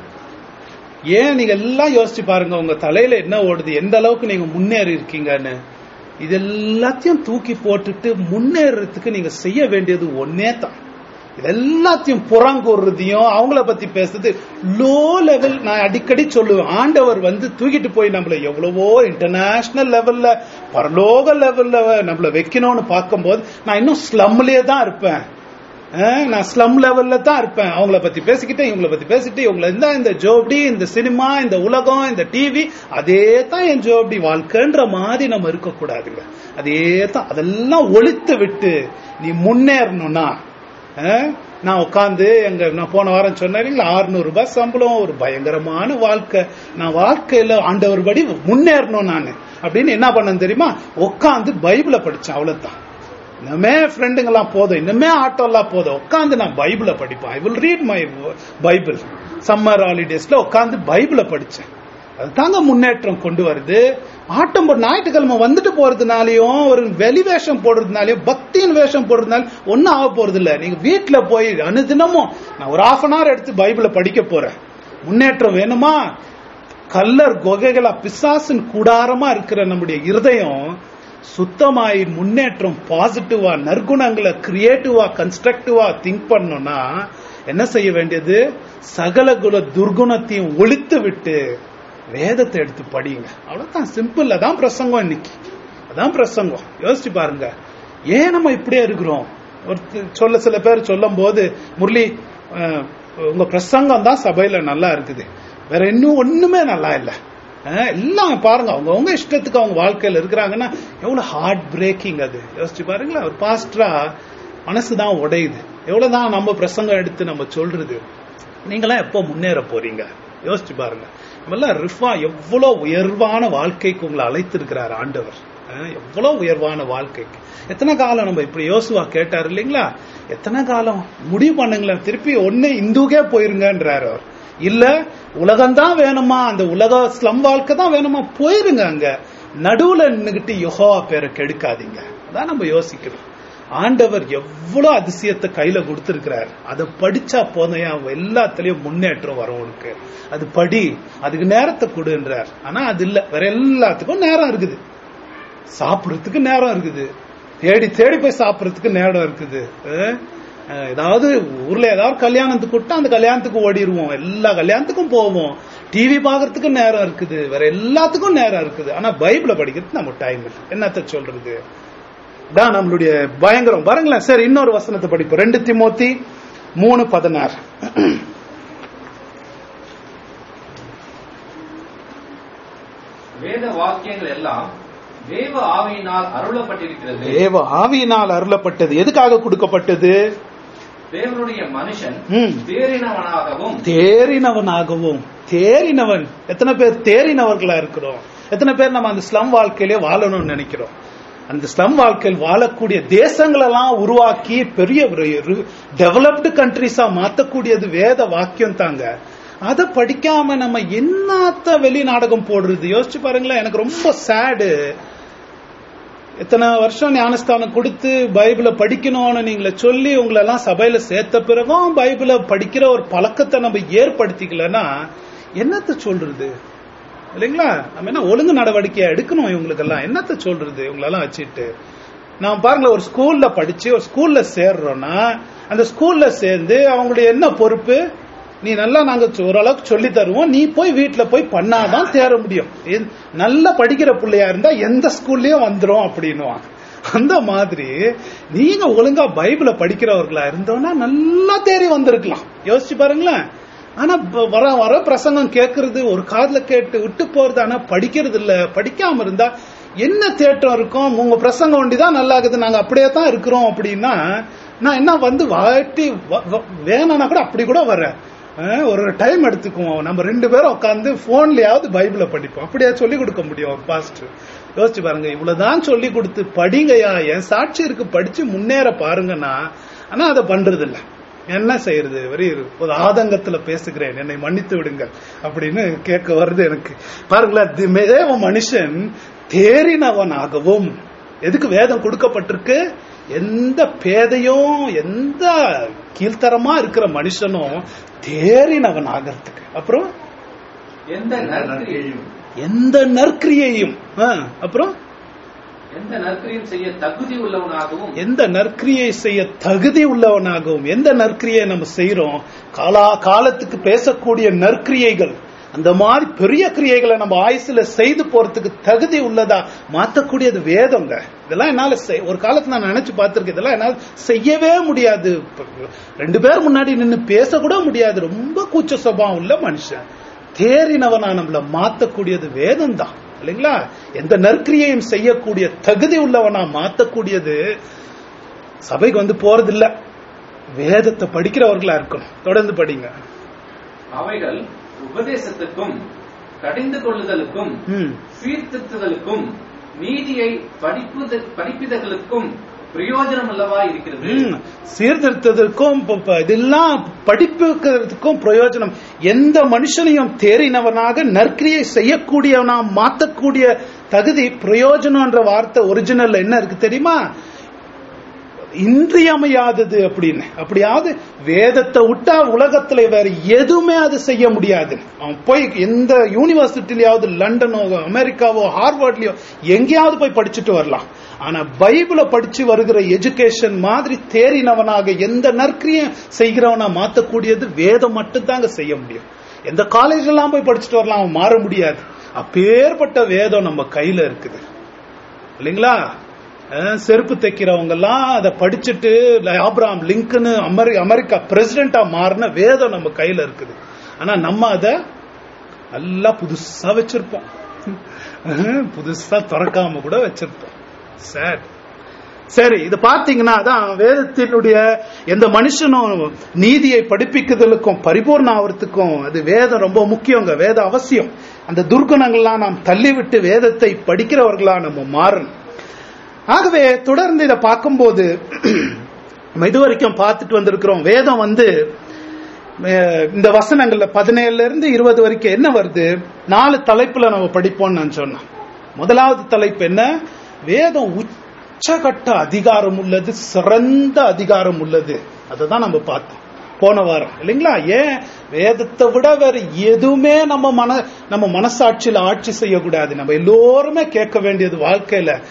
ஏன் நீங்க எல்லாம் யோசிச்சு பாருங்க உங்க தலையில என்ன ஓடுது எந்த அளவுக்கு நீங்க முன்னேறி இருக்கீங்கன்னு இது எல்லாத்தையும் தூக்கி போட்டுட்டு முன்னேறதுக்கு நீங்க செய்ய வேண்டியது ஒன்னே தான் இது எல்லாத்தையும் புறங்கூறுறதையும் அவங்கள பத்தி பேசுறது லோ லெவல் நான் அடிக்கடி சொல்லுவேன் ஆண்டவர் வந்து தூக்கிட்டு போய் நம்மள எவ்வளவோ இன்டர்நேஷனல் லெவல்ல பரலோக லெவல்ல நம்மள வைக்கணும்னு பார்க்கும்போது நான் இன்னும் ஸ்லம்லயே தான் இருப்பேன் அஹ், நான் ஸ்லம் லெவல்ல தான் இருப்பேன் அவங்கள பத்தி பேசிக்கிட்டு இவங்கள பத்தி பேசிட்டு இவங்கள இருந்தா இந்த ஜோப்டி இந்த சினிமா இந்த உலகம் இந்த டிவி அதே தான் என் ஜோப்டி வாழ்க்கைன்ற மாதிரி நம்ம இருக்கக்கூடாதுங்க அதே தான் அதெல்லாம் ஒழித்து விட்டு நீ முன்னேறணும்னா அஹ், நான் உட்காந்து எங்க நான் போன வாரம் சொன்னீங்களா 600 ரூபாய் சம்பளம் ஒரு பயங்கரமான வாழ்க்கை நான் வாழ்க்கையில ஆண்டவர் படி முன்னேறணும் நான் அப்படின்னு என்ன பண்ணேன் தெரியுமா உட்காந்து பைபிளை படிச்சேன் அவ்வளவுதான் இன்னுமே ஃப்ரெண்டுங்கெல்லாம் போதும் இன்னுமே ஆட்டோலாம் போதும் உட்காந்து நான் பைபிளை படிப்பேன் I will read my Bible summer ஹாலிடேஸ்ல உட்காந்து பைபிளை படிச்சேன் அதுதாங்க முன்னேற்றம் கொண்டு வருது ஆட்டம் போட ஞாயிற்றுக்கிழமை வந்துட்டு போறதுனாலயும் ஒரு வெளி வேஷம் போடுறதுனாலயும் பக்தியின் வேஷம் போடுறதுனால ஒன்னும் ஆக போறது இல்ல நீங்க வீட்டுல போய் அனுதினமும் நான் ஒரு ஹாஃப் அன் ஹவர் எடுத்து பைபிளை படிக்க போறேன் முன்னேற்றம் வேணுமா கல்லர் குகைகளா பிசாசின் கூடாரமா இருக்கிற நம்முடைய இருதயம் சுத்தமாயி முன்னேற்றம் பாசிட்டிவா நற்குணங்களை கிரியேட்டிவா கன்ஸ்ட்ரக்டிவா திங்க் பண்ணோம்னா என்ன செய்ய வேண்டியது சகல குல துர்குணத்தையும் ஒழித்து விட்டு வேதத்தை எடுத்து படிங்க அவ்வளவுதான் சிம்பிள் அதான் பிரசங்கம் இன்னைக்கு அதான் பிரசங்கம் யோசிச்சு பாருங்க ஏன் நம்ம இப்படியே இருக்கிறோம் ஒரு சொல்ல சில பேர் சொல்லும் போது முரளி அஹ், உங்க பிரசங்கம் தான் சபையில நல்லா இருக்குது வேற இன்னும் ஒண்ணுமே நல்லா இல்ல அஹ், எல்லாம் பாருங்க அவங்க அவங்க இஷ்டத்துக்கு அவங்க வாழ்க்கையில இருக்கிறாங்கன்னா எவ்வளவு ஹார்ட் பிரேக்கிங் அது யோசிச்சு பாருங்களேன் ஒரு பாஸ்டரா மனசுதான் உடையுது எவ்வளவுதான் நம்ம பிரசங்கம் எடுத்து நம்ம சொல்றது நீங்களாம் எப்போ முன்னேற போறீங்க யோசிச்சு பாருங்க நம்மெல்லாம் ரிஃபா எவ்வளவு உயர்வான வாழ்க்கைக்கு உங்களை அழைத்திருக்கிறார் ஆண்டவர் அஹ், எவ்வளவு உயர்வான வாழ்க்கைக்கு எத்தனை காலம் நம்ம இப்படி யோசுவா கேட்டார் இல்லைங்களா எத்தனை காலம் முடிவு பண்ணுங்களேன் திருப்பி ஒண்ணு இந்துக்கே போயிருங்கன்றார் அவர் இல்ல உலகம்தான் வேணுமா அந்த உலக ஸ்லம் வாழ்க்கை தான் வேணுமா போயிருங்க அங்க நடுவுல நின்னுகிட்டு யெகோவா பேரை கெடுக்காதீங்க அதான் நம்ம யோசிக்கணும் ஆண்டவர் எவ்வளவு அதிசயத்தை கையில கொடுத்திருக்கிறார் அதை படிச்சா போதையா எல்லாத்துலயும் முன்னேற்றம் வரும் உனக்கு அது படி அதுக்கு நேரத்தை கொடுன்றார் ஆனா அது இல்ல வேற எல்லாத்துக்கும் நேரம் இருக்குது சாப்பிடுறதுக்கு நேரம் இருக்குது தேடி தேடி போய் சாப்பிடுறதுக்கு நேரம் இருக்குது அஹ்? அஹ், ஏதாவது ஊர்ல ஏதாவது கல்யாணத்துக்கு விட்டா அந்த கல்யாணத்துக்கு ஓடிடுவோம் எல்லா கல்யாணத்துக்கும் போவோம் டிவி பார்க்கறதுக்கு நேரம் இருக்குது வேற எல்லாத்துக்கும் நேரம் இருக்குது ஆனா பைபிளை படிக்கிறதுக்கு நம்ம டைம் இல்லை என்னத்த சொல்றது தான் நம்மளுடைய பயங்கரம் பாருங்களேன் சரி இன்னொரு வசனத்தை படிப்போம் ரெண்டு திமோத்தி மூணு பதினாறு வேத வாக்கியங்கள் எல்லாம் தேவ ஆவியினால் அருளப்பட்டிருக்கிறது தேவ ஆவியினால் அருளப்பட்டது எதுக்காக கொடுக்கப்பட்டது தேவனுடைய மனுஷன் ம். தேறினவனாகவும் தேறினவனாகவும் தேறினவன் எத்தனை பேர் தேறினவர்களா இருக்கிறோம் எத்தனை பேர் நம்ம அந்த ஸ்லம் வாழ்க்கையிலே வாழணும்னு நினைக்கிறோம் அந்த ஸ்லம் வாழ்க்கையில் வாழக்கூடிய தேசங்களெல்லாம் உருவாக்கி பெரிய டெவலப்டு கண்ட்ரிஸா மாத்தக்கூடியது வேத வாக்கியம் தாங்க அதை படிக்காம நம்ம என்னத்த வெளி நாடகம் போடுறது யோசிச்சு பாருங்களேன் எனக்கு ரொம்ப சேடு இத்தனை வருஷம் ஞானஸ்தானம் கொடுத்து பைபிளை படிக்கணும்னு நீங்கள சொல்லி உங்களை எல்லாம் சபையில சேர்த்த பிறகும் பைபிளை படிக்கிற ஒரு பழக்கத்தை நம்ம ஏற்படுத்திக்கலன்னா என்னத்த சொல்றது இல்லைங்களா நம்ம என்ன ஒழுங்கு நடவடிக்கை எடுக்கணும் இவங்களுக்கெல்லாம் என்னத்த சொல்றது இவங்களெல்லாம் வச்சுட்டு நான் பாருங்களேன் ஒரு ஸ்கூல்ல படிச்சு ஒரு ஸ்கூல்ல சேர்றோம்னா அந்த ஸ்கூல்ல சேர்ந்து அவங்களுடைய என்ன பொறுப்பு நீ நல்லா நாங்க சொ- ஓரளவுக்கு சொல்லி தருவோம் நீ போய் வீட்டுல போய் பண்ணாதான் தேர முடியும் என்- நல்லா படிக்கிற பிள்ளையா இருந்தா எந்த ஸ்கூல்லயும் வந்துரும் அப்படின்னுவாங்க அந்த மாதிரி நீங்க ஒழுங்கா பைபிளை படிக்கிறவர்களா இருந்தோம்னா நல்லா தேறி வந்திருக்கலாம் யோசிச்சு பாருங்களேன் ஆனா ப- வர வர பிரசங்கம் கேட்கறது ஒரு காதுல கேட்டு விட்டு போறது ஆனா படிக்கிறது இல்ல படிக்காம இருந்தா என்ன தேட்டம் இருக்கும் உங்க பிரசங்கம் ஒண்டிதான் நல்லா இருக்குது நாங்க அப்படியே தான் இருக்கிறோம் அப்படின்னா நான் என்ன வந்து வாட்டி வ- வ- வேணும்னா கூட அப்படி கூட வரேன் அஹ், ஒரு டைம் எடுத்துக்குவோம் நம்ம ரெண்டு பேரும் உட்காந்து போன்லயாவது பைபிளை படிப்போம் அப்படியே சொல்லி கொடுக்க முடியும் ஒரு பாஸ்டர் யோசிச்சு பாருங்க இவ்வளவுதான் சொல்லி கொடுத்து படிங்கய்யா என் சாட்சி இருக்கு படிச்சு முன்னேற பாருங்கன்னா ஆனா அதை பண்றது இல்ல என்ன செய்யறது வெறி ஒரு ஆதங்கத்துல பேசுகிறேன் என்னை மன்னித்து விடுங்கள் அப்படின்னு கேட்க வருது எனக்கு பாருங்களேன் தி- தேவ மனுஷன் தேறினவனாகவும் எதுக்கு வேதம் கொடுக்கப்பட்டிருக்கு எந்த பேதையும் எந்த கீழ்த்தரமா இருக்கிற மனுஷனும் தேறினவன் ஆகிறதுக்கு அப்புறம் எந்த நற்கிரியும் எந்த நற்கிரியையும் ஆ, அப்புறம் எந்த நற்கிரியும் செய்ய தகுதி உள்ளவனாகவும் எந்த நற்கிரியை செய்ய தகுதி உள்ளவனாகவும் எந்த நற்கிரியை நம்ம செய்யறோம் காலா காலத்துக்கு பேசக்கூடிய நற்கிரியைகள் அந்த மாதிரி பெரிய கிரியைகளை நம்ம ஆயுசுல செய்து போறதுக்கு தகுதி உள்ளதா மாத்தக்கூடியது வேதம்ங்க இதெல்லாம் என்னால செய்- ஒரு காலத்துல நான் நினைச்சு பார்த்திருக்கேன் இதெல்லாம் என்னால செய்யவே முடியாது ரெண்டு பேர் முன்னாடி நின்னு பேசக்கூட முடியாது ரொம்ப கூச்ச சுபாவம் உள்ள மனுஷன் தேறினவனா நம்மள மாத்தக்கூடியது வேதம் தான் இல்லைங்களா எந்த நற்கிரியையும் செய்யக்கூடிய தகுதி உள்ளவனா மாத்தக்கூடியது சபைக்கு வந்து போறது இல்ல வேதத்தை படிக்கிறவர்களா இருக்கணும் தொடர்ந்து படிங்க அவைகள் உபதேசத்துக்கும் கடிந்து கொள்ளுதலுக்கும் ம். சீர்திருத்துதலுக்கும் நீதியை படிப்புத- படிப்பிதர்களுக்கும் பிரயோஜனம் அல்லவா இருக்கிறது ம். சீர்திருத்தத்திற்கும் ப- ப- இதெல்லாம் படிப்புக்கிறதுக்கும் பிரயோஜனம் எந்த மனுஷனையும் தேறினவனாக நற்கிரியை செய்யக்கூடியவனா மாத்தக்கூடிய தகுதி பிரயோஜனம்ன்ற வார்த்தை ஒரிஜினல்ல என்ன இருக்கு தெரியுமா இன்றியமையாதது அப்படின்னு அப்படியாவது வேதத்தை விட்டா உலகத்துல வேற எதுவுமே அது செய்ய முடியாது அவன் போய் எந்த யூனிவர்சிட்டிலயாவது லண்டனோ அமெரிக்காவோ ஹார்வர்ட்லயோ எங்கேயாவது போய் படிச்சுட்டு வரலாம் ஆனா பைபிளை படிச்சு வருகிற எஜுகேஷன் மாதிரி தேறினவனாக எந்த நற்கிரியும் செய்கிறவனா மாத்தக்கூடியது வேதம் மட்டும்தாங்க செய்ய முடியும் எந்த காலேஜ் எல்லாம் போய் படிச்சுட்டு வரலாம் அவன் மாற முடியாது அப்பேற்பட்ட வேதம் நம்ம கையில இருக்குது இல்லைங்களா அஹ் செருப்பு தைக்கிறவங்க எல்லாம் அதை படிச்சுட்டு ஆப்ராம் லிங்கன் அமெரி அமெரிக்கா பிரசிடென்டா மாறின வேதம் நம்ம கையில இருக்குது ஆனா நம்ம அதை நல்லா புதுசா வச்சிருப்போம் அஹ் புதுசா திறக்காம கூட வச்சிருப்போம் சேட் சரி இது பாத்தீங்கன்னா அதான் வேதத்தினுடைய எந்த மனுஷனும் நீதியை படிப்பிக்குதலுக்கும் பரிபூர்ண ஆவறதுக்கும் அது வேதம் ரொம்ப முக்கியங்க வேத அவசியம் அந்த துர்குணங்கள்லாம் நாம் தள்ளிவிட்டு வேதத்தை படிக்கிறவர்களா நம்ம மாறணும் ஆகவே தொடர்ந்து இதை பார்க்கும்போது நம்ம இதுவரைக்கும் பார்த்துட்டு வந்திருக்கிறோம் வேதம் வந்து அஹ், இந்த வசனங்கள்ல பதினேழுல இருந்து இருபது வரைக்கும் என்ன வருது நாலு தலைப்புல நம்ம படிப்போம்னு நான் சொன்னேன் முதலாவது தலைப்பு என்ன வேதம் உச்சகட்ட அதிகாரம் உள்ளது சிறந்த அதிகாரம் உள்ளது அதை தான் நம்ம பார்த்தோம் போன வாரம் இல்லைங்களா ஏன் வேதத்தை விட வேற எதுவுமே நம்ம மன நம்ம மனசாட்சியில ஆட்சி செய்யக்கூடாது நம்ம எல்லோருமே கேட்க வேண்டியது வாழ்க்கையில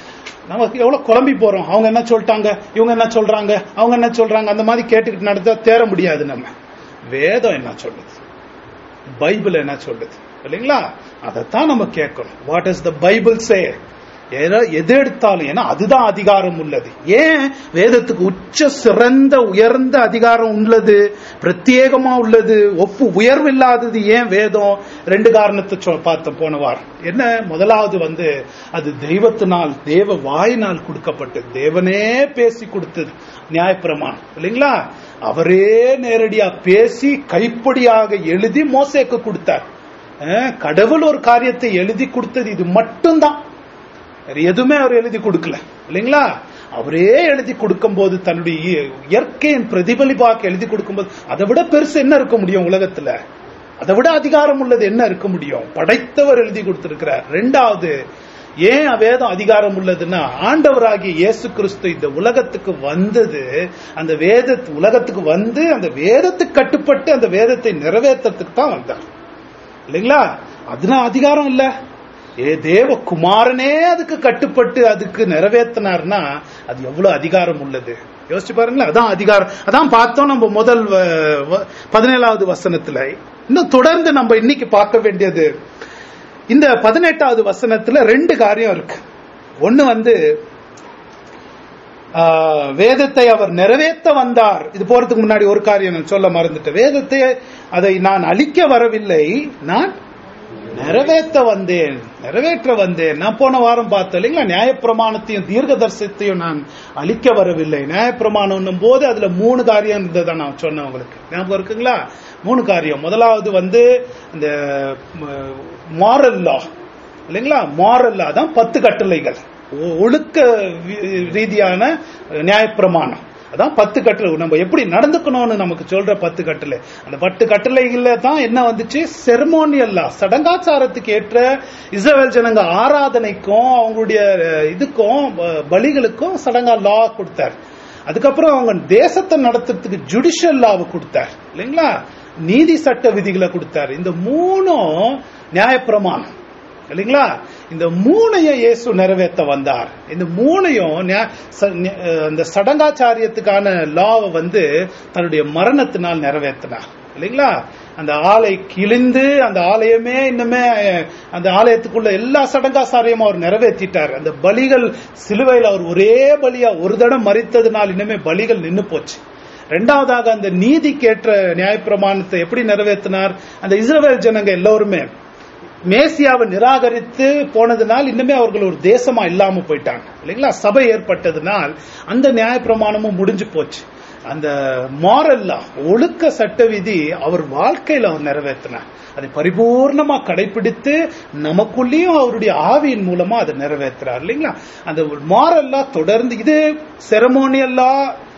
நமக்கு எவ்வளவு குழம்பி போறோம் அவங்க என்ன சொல்லிட்டாங்க இவங்க என்ன சொல்றாங்க அவங்க என்ன சொல்றாங்க அந்த மாதிரி கேட்டுக்கிட்டு நடந்தா தேர முடியாது நம்ம வேதம் என்ன சொல்லுது பைபிள் என்ன சொல்லுது இல்லைங்களா அதைத்தான் நம்ம கேட்கணும் what is the Bible say எது எடுத்தாலும் ஏன்னா அதுதான் அதிகாரம் உள்ளது ஏன் வேதத்துக்கு உச்ச சிறந்த உயர்ந்த அதிகாரம் உள்ளது பிரத்யேகமா உள்ளது ஒப்பு உயர்வு இல்லாதது ஏன் வேதம் ரெண்டு காரணத்தை சொ- பார்த்தோம் போன வாரம் என்ன முதலாவது வந்து அது தெய்வத்தினால் தேவ வாயினால் கொடுக்கப்பட்டது தேவனே பேசி கொடுத்தது நியாயப்பிரமாணம் இல்லைங்களா அவரே நேரடியா பேசி கைப்படியாக எழுதி மோசேக்கு கொடுத்தார் அஹ், கடவுள் ஒரு காரியத்தை எழுதி கொடுத்தது இது மட்டும்தான் வேற எதுவுமே அவர் எழுதி கொடுக்கல இல்லைங்களா அவரே எழுதி கொடுக்கும்போது தன்னுடைய இய- இயற்கையின் பிரதிபலிப்பாக எழுதி கொடுக்கும்போது அதை விட பெருசு என்ன இருக்க முடியும் உலகத்துல அதை விட அதிகாரம் உள்ளது என்ன இருக்க முடியும் படைத்தவர் எழுதி கொடுத்திருக்கிறார் ரெண்டாவது ஏன் வேதம் அதிகாரம் உள்ளதுன்னா ஆண்டவராகிய இயேசு கிறிஸ்து இந்த உலகத்துக்கு வந்தது அந்த வேத உலகத்துக்கு வந்து அந்த வேதத்துக்கு கட்டுப்பட்டு அந்த வேதத்தை நிறைவேற்றத்துக்கு தான் வந்தார் இல்லைங்களா அதுனா அதிகாரம் இல்ல ஏ தேவ குமாரனே அதுக்கு கட்டுப்பட்டு அதுக்கு நிறைவேற்றினார்னா அது எவ்வளவு அதிகாரம் உள்ளது யோசிச்சு பாருங்களேன் அதான் அதிகாரம் அதான் பார்த்தோம் நம்ம முதல் வ- வ- பதினேழாவது வசனத்துல இன்னும் தொடர்ந்து நம்ம இன்னைக்கு பார்க்க வேண்டியது இந்த பதினெட்டாவது வசனத்துல ரெண்டு காரியம் இருக்கு ஒண்ணு வந்து ஆ, வேதத்தை அவர் நிறைவேற்ற வந்தார் இது போறதுக்கு முன்னாடி ஒரு காரியம் நான் சொல்ல மறந்துட்டேன் வேதத்தை அதை நான் அழிக்க வரவில்லை நான் நிறைவேற்ற வந்தேன் நிறைவேற்ற வந்தேன் நான் போன வாரம் பார்த்தேன் இல்லைங்களா நியாயப்பிரமாணத்தையும் தீர்க்கதரிசனத்தையும் நான் அழிக்க வரவில்லை நியாயப்பிரமாணம் போது அதுல மூணு காரியம் இருந்ததை நான் சொன்னேன் உங்களுக்கு ஞாபகம் இருக்குங்களா மூணு காரியம் முதலாவது வந்து இந்த மாரல் லா இல்லைங்களா மாரல் லா தான் பத்து கட்டளைகள் ஒ- ஒழுக்க வி- ரீதியான நியாயப்பிரமாணம் அதான் பத்து கட்டளை நம்ம எப்படி நடந்துக்கணும்னு நமக்கு சொல்ற பத்து கட்டளை அந்த பத்து கட்டளைகள்ல தான் என்ன வந்துச்சு செரமோனியல்லா சடங்காச்சாரத்துக்கு ஏற்ற இஸ்ரவேல் ஜனங்க ஆராதனைக்கும் அவங்களுடைய அஹ், இதுக்கும் ப- பலிகளுக்கும் சடங்கா லா கொடுத்தார் அதுக்கப்புறம் அவங்க தேசத்தை நடத்துறதுக்கு ஜுடிஷியல் லாவை கொடுத்தார் இல்லைங்களா நீதி சட்ட விதிகளை கொடுத்தார் இந்த மூணும் நியாயப்பிரமாணம் இல்லைங்களா இந்த மூணையும் இயேசு நிறைவேற்ற வந்தார் இந்த மூணையும் நியா- ச- நி- அஹ் அந்த சடங்காச்சாரியத்துக்கான லாவை வந்து தன்னுடைய மரணத்தினால் நிறைவேற்றினார் இல்லைங்களா அந்த ஆலை கிழிந்து அந்த ஆலயமே இன்னுமே அஹ், அந்த ஆலயத்துக்குள்ள எல்லா சடங்காச்சாரியமும் அவர் நிறைவேற்றிட்டார் அந்த பலிகள் சிலுவையில் அவர் ஒரே பலியா ஒரு தடவை மறித்ததுனால் இன்னுமே பலிகள் நின்னு போச்சு ரெண்டாவதாக அந்த நீதிக்கேற்ற நியாயப்பிரமாணத்தை எப்படி நிறைவேற்றினார் அந்த இஸ்ரவேல் ஜனங்க எல்லோருமே மேசியாவை நிராகரித்து போனதுனால் இன்னுமே அவர்கள் ஒரு தேசமா இல்லாம போயிட்டாங்க இல்லைங்களா சபை ஏற்பட்டதுனால் அந்த நியாயப்பிரமாணமும் முடிஞ்சு போச்சு அந்த மாரல்லா ஒழுக்க சட்ட விதி அவர் வாழ்க்கையில அவர் நிறைவேற்றினார் அதை பரிபூர்ணமா கடைபிடித்து நமக்குள்ளேயும் அவருடைய ஆவியின் மூலமா அதை நிறைவேற்றுறார் இல்லைங்களா அந்த மாரல்லா தொடர்ந்து இது செரமோனியல்லா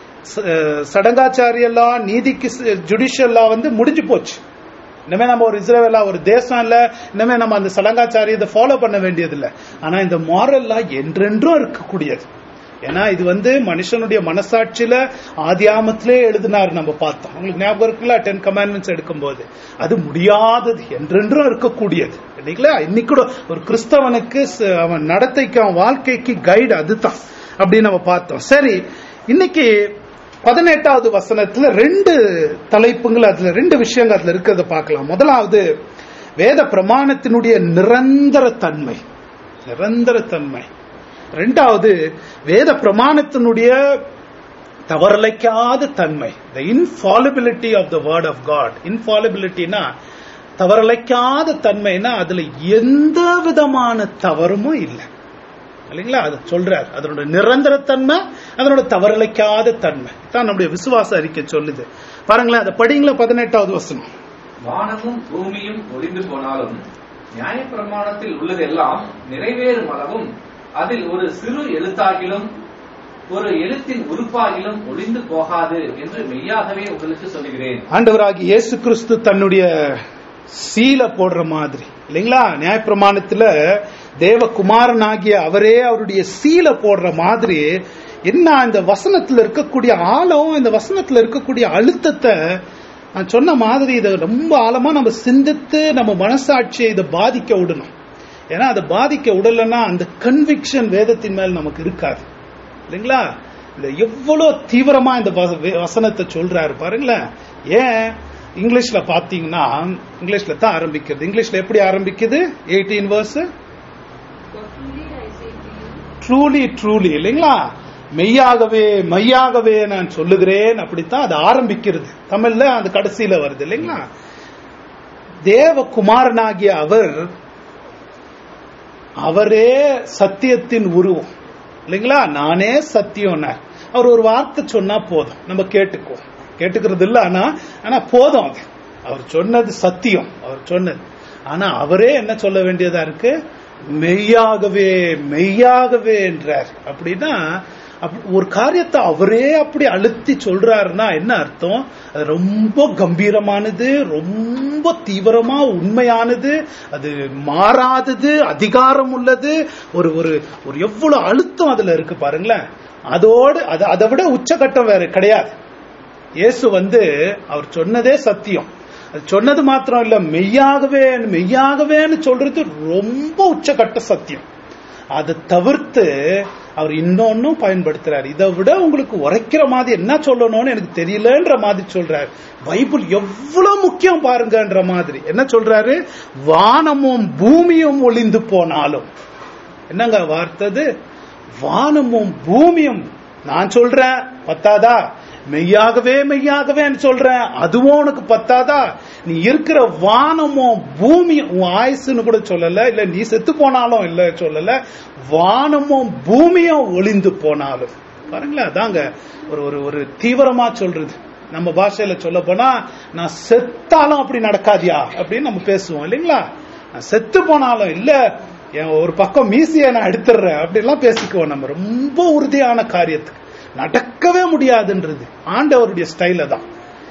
சடங்காச்சாரியல்லா நீதிக்கு ஜுடிஷியல்லா வந்து முடிஞ்சு போச்சு இனிமே நம்ம ஒரு இஸ்ரேலா ஒரு தேசம் இல்ல இனிமே நம்ம அந்த சடங்காச்சாரியத்தை ஃபாலோ பண்ண வேண்டியது இல்ல ஆனா இந்த மாரல்லா என்றென்றும் இருக்கக்கூடியது ஏன்னா இது வந்து மனுஷனுடைய மனசாட்சியில ஆதியாமத்திலே எழுதினார் நம்ம பார்த்தோம் உங்களுக்கு ஞாபகம் இருக்குல்ல டென் கமாண்ட்மெண்ட்ஸ் எடுக்கும்போது அது முடியாதது என்றென்றும் இருக்கக்கூடியது இல்லைங்களா இன்னைக்கு கூட ஒரு கிறிஸ்தவனுக்கு ச- அவன் நடத்தைக்கு அவன் வாழ்க்கைக்கு கைடு அதுதான் அப்படின்னு நம்ம பார்த்தோம் சரி இன்னைக்கு பதினெட்டாவது வசனத்துல ரெண்டு தலைப்புங்கள் அதுல ரெண்டு விஷயங்கள் அதுல இருக்கிறத பார்க்கலாம் முதலாவது வேத பிரமாணத்தினுடைய நிரந்தர தன்மை நிரந்தர தன்மை ரெண்டாவது வேத பிரமாணத்தினுடைய தவறலைக்காத தன்மை the infallibility of the word of God இன்ஃபாலிபிலிட்டினா தவறலைக்காத தன்மைனா அதுல எந்த விதமான தவறுமும் இல்லை இல்லைங்களா அது சொல்றார் அதனோட நிரந்தரத்தன்மை அதனோட தவறலைக்காத தன்மை தான் நம்முடைய விசுவாச அறிக்கை சொல்லுது பாருங்களேன் அதை படிங்களா பதினெட்டாவது வசனம் வானமும் பூமியும் ஒளிந்து போனாலும் நியாயப்பிரமாணத்தில் உள்ளதெல்லாம் நிறைவேறும் அளவும் அதில் ஒரு சிறு எழுத்தாகிலும் ஒரு எழுத்தின் உறுப்பாகிலும் ஒளிந்து போகாது என்று மெய்யாகவே உங்களுக்கு சொல்லுகிறேன் ஆண்டவராகி இயேசு கிறிஸ்து தன்னுடைய சீல போடுற மாதிரி இல்லைங்களா நியாயப்பிரமாணத்துல தேவகுமாரனாகிய அவரே அவருடைய சீல போடுற மாதிரி என்ன இந்த வசனத்துல இருக்கக்கூடிய ஆழம் இந்த வசனத்துல இருக்கக்கூடிய அழுத்தத்தை நான் சொன்ன மாதிரி இதை ரொம்ப ஆழமா நம்ம சிந்தித்து நம்ம மனசாட்சியை இதை பாதிக்க விடணும் ஏன்னா அதை பாதிக்க விடலைன்னா அந்த கன்விக்ஷன் வேதத்தின் மேல் நமக்கு இருக்காது இல்லைங்களா இந்த எவ்வளவு தீவிரமா இந்த வச- வே- வசனத்தை சொல்றாரு பாருங்களேன் ஏன் இங்கிலீஷ்ல பாத்தீங்கன்னா இங்கிலீஷ்ல தான் ஆரம்பிக்கிறது இங்கிலீஷ்ல எப்படி ஆரம்பிக்குது eighteen verse For truly I say to you, truly truly இல்லைங்களா மெய்யாகவே மெய்யாகவே நான் சொல்லுகிறேன் அப்படித்தான் அது ஆரம்பிக்கிறது தமிழ்ல அது கடைசியில வருது இல்லைங்களா தேவகுமாரனாகிய அவர் அவரே சத்தியத்தின் உருவம் இல்லைங்களா நானே சத்தியம் அவர் ஒரு வார்த்தை சொன்னா போதும் நம்ம கேட்டுக்கோ கேட்டுக்கிறது இல்ல ஆனா ஆனா போதும் அது அவர் சொன்னது சத்தியம் அவர் சொன்னது ஆனா அவரே என்ன சொல்ல வேண்டியதா இருக்கு மெய்யாகவே மெய்யாகவே என்றார் அப்படின்னா அப்ப- ஒரு காரியத்தை அவரே அப்படி அழுத்தி சொல்றாருன்னா என்ன அர்த்தம் அது ரொம்ப கம்பீரமானது ரொம்ப தீவிரமா உண்மையானது அது மாறாதது அதிகாரம் உள்ளது ஒரு ஒரு ஒரு எவ்வளவு அழுத்தம் அதுல இருக்கு பாருங்களேன் அதோடு அது அதை விட உச்சகட்டம் வேற கிடையாது இயேசு வந்து அவர் சொன்னதே சத்தியம் அது சொன்னது மாத்திரம் இல்ல மெய்யாகவே மெய்யாகவேன்னு சொல்றது ரொம்ப உச்சகட்ட சத்தியம் அதை தவிர்த்து அவர் இன்னொன்னும் பயன்படுத்துறாரு இதை விட உங்களுக்கு உரைக்கிற மாதிரி என்ன சொல்லணும்னு எனக்கு தெரியலன்ற மாதிரி சொல்றாரு பைபிள் எவ்வளவு முக்கியம் பாருங்கன்ற மாதிரி என்ன சொல்றாரு வானமும் பூமியும் ஒளிந்து போனாலும் என்னங்க வார்த்தது வானமும் பூமியும் நான் சொல்றேன் பத்தாதா மெய்யாகவே மெய்யாகவேன்னு சொல்றேன் அதுவும் உனக்கு பத்தாதா நீ இருக்கிற வானமும் பூமியும் உன் ஆயுசுன்னு கூட சொல்லல இல்ல நீ செத்து போனாலும் இல்ல சொல்லல வானமும் பூமியும் ஒளிந்து போனாலும் பாருங்களேன் அதாங்க ஒரு ஒரு ஒரு தீவிரமா சொல்றது நம்ம பாஷையில சொல்ல போனா நான் செத்தாலும் அப்படி நடக்காதியா அப்படின்னு நம்ம பேசுவோம் இல்லைங்களா நான் செத்து போனாலும் இல்ல என் ஒரு பக்கம் மீசிய நான் எடுத்துடுறேன் அப்படிலாம் பேசிக்குவோம் நம்ம ரொம்ப உறுதியான காரியத்துக்கு நடக்கவே முடியாதுன்றது ஆண்டவருடைய ஸ்டைல தான்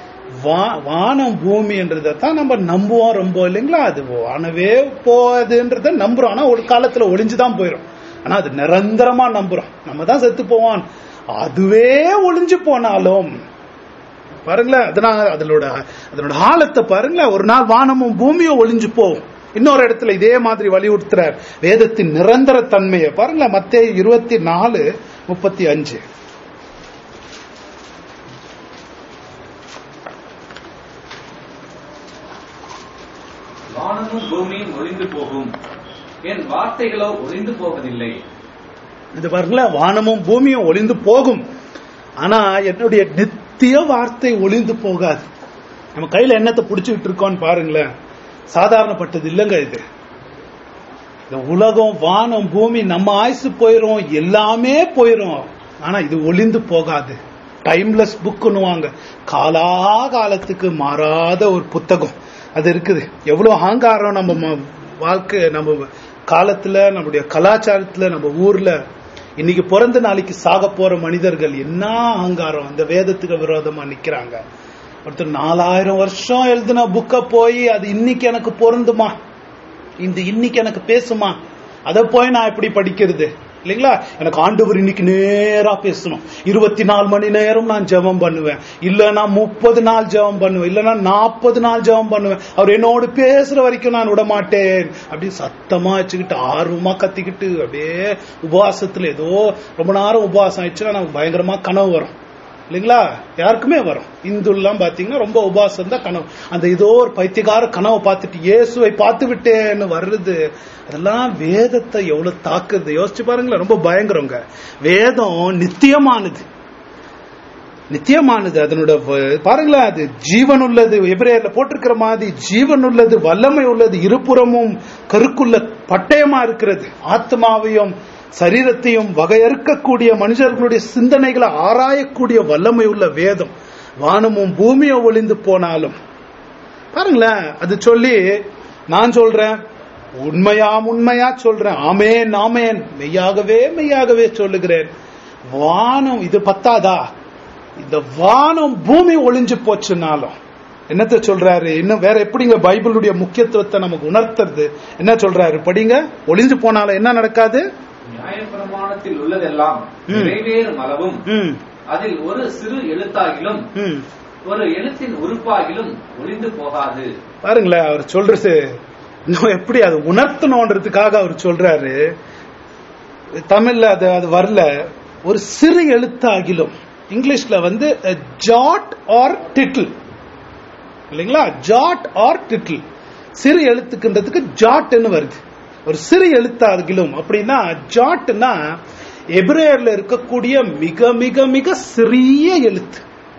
வா- வானம் பூமி என்றதை தான் நம்ம நம்புவோம் ரொம்ப இல்லைங்களா அது வானவே போகுதுன்றத நம்புறோம் ஆனா ஒரு காலத்துல ஒளிஞ்சுதான் போயிடும் ஆனா அது நிரந்தரமா நம்புறோம் நம்ம தான் செத்து போவோம் அதுவே ஒளிஞ்சு போனாலும் பாருங்களேன் அதனால அதனோட அதனோட ஆழத்தை பாருங்களேன் ஒரு நாள் வானமும் பூமியும் ஒளிஞ்சு போகும் இன்னொரு இடத்துல இதே மாதிரி வலியுறுத்துறார் வேதத்தின் நிரந்தர தன்மையை பாருங்களேன் மத்தேயு இருபத்தி நாலு முப்பத்தி அஞ்சு வானமும் பூமியும் ஒளிந்து போகும் என் வார்த்தைகளோ ஒளிந்து போவதில்லை இது பாருங்களேன் வானமும் பூமியும் ஒளிந்து போகும் ஆனா என்னுடைய நித்திய வார்த்தை ஒளிந்து போகாது நம்ம கையில என்னத்தை புடிச்சுக்கிட்டு இருக்கோம்னு பாருங்களேன் சாதாரணப்பட்டது இல்லைங்க இது இந்த உலகம் வானம் பூமி நம்ம ஆயுசு போயிரும் எல்லாமே போயிரும் ஆனா இது ஒளிந்து போகாது டைம்லெஸ் புக்குன்னுவாங்க காலா காலத்துக்கு மாறாத ஒரு புத்தகம் அது இருக்குது எவ்வளவு அகங்காரம் நம்ம ம- வாழ்க்கை நம்ம காலத்துல நம்முடைய கலாச்சாரத்துல நம்ம ஊர்ல இன்னைக்கு பிறந்த நாளைக்கு சாக போற மனிதர்கள் என்ன அகங்காரம் அந்த வேதத்துக்கு விரோதமா நிக்கிறாங்க ஒருத்தர் நாலாயிரம் வருஷம் எழுதின புக்க போய் அது இன்னைக்கு எனக்கு பொருந்துமா இந்த இன்னைக்கு எனக்கு பேசுமா அதை போய் நான் எப்படி படிக்கிறது இல்லைங்களா எனக்கு ஆண்டவர் இன்னைக்கு நேரா பேசணும் இருபத்தி நாலு மணி நேரம் நான் ஜெபம் பண்ணுவேன் இல்லைன்னா முப்பது நாள் ஜெபம் பண்ணுவேன் இல்லைன்னா நாற்பது நாள் ஜெபம் பண்ணுவேன் அவர் என்னோடு பேசுற வரைக்கும் நான் விட மாட்டேன் அப்படி சத்தமா வச்சுக்கிட்டு ஆர்வமா கத்திக்கிட்டு அப்படியே உபவாசத்துல ஏதோ ரொம்ப நேரம் உபவாசம் ஆயிடுச்சுன்னா நமக்கு பயங்கரமா கனவு வரும் இல்லைங்களா யாருக்குமே வரும் இந்துலாம் பாத்தீங்கன்னா ரொம்ப உபாசம் தான் கனவு அந்த ஏதோ ஒரு பைத்தியக்கார கனவை பார்த்துட்டு இயேசுவை பார்த்து விட்டேன்னு வர்றது அதெல்லாம் வேதத்தை எவ்வளவு தாக்குது யோசிச்சு பாருங்களேன் ரொம்ப பயங்கரங்க வேதம் நித்தியமானது நித்தியமானது அதனோட வ- பாருங்களேன் அது ஜீவன் உள்ளது எபிரேயர்ல போட்டிருக்கிற மாதிரி ஜீவன் உள்ளது வல்லமை உள்ளது இருபுறமும் கருக்குள்ள பட்டயமா இருக்கிறது ஆத்மாவையும் சரீரத்தையும் வகையறுக்கக்கூடிய மனுஷர்களுடைய சிந்தனைகளை ஆராயக்கூடிய வல்லமை உள்ள வேதம் வானமும் பூமியும் ஒளிந்து போனாலும் பாருங்களேன் அது சொல்லி நான் சொல்றேன் உண்மையாம் உண்மையா சொல்றேன் ஆமேன் ஆமேன் மெய்யாகவே மெய்யாகவே சொல்லுகிறேன் வானம் இது பத்தாதா இந்த வானம் பூமி ஒளிஞ்சு போச்சுனாலும் என்னத்த சொல்றாரு இன்னும் வேற எப்படிங்க பைபிளுடைய முக்கியத்துவத்தை நமக்கு உணர்த்துறது என்ன சொல்றாரு படிங்க ஒளிஞ்சு போனாலும் என்ன நடக்காது நியாயப்பிரமாணத்தில் உள்ளதெல்லாம் ம். நிறைவேறும் அளவும் ம் அதில் ஒரு சிறு எழுத்தாகிலும் ம் ஒரு எழுத்தின் உறுப்பாகிலும் ஒளிந்து போகாது பாருங்களேன் அவர் சொல்றது இன்னும் எப்படி அது உணர்த்தணுன்றதுக்காக அவர் சொல்றாரு தமிழ்ல அது அது வரல ஒரு சிறு எழுத்தாகிலும் இங்கிலீஷ்ல வந்து ஜாட் ஆர் டிட்டில் இல்லைங்களா ஜாட் ஆர் டிட்டில் சிறு எழுத்துக்குன்றதுக்கு ஜாட்னு வருது ஒரு சிறு எழுத்தாகிலும் அப்படின்னா ஜாட்னா எபிரேயர்ல இருக்கக்கூடிய மிக மிக மிக சிறிய எழுத்து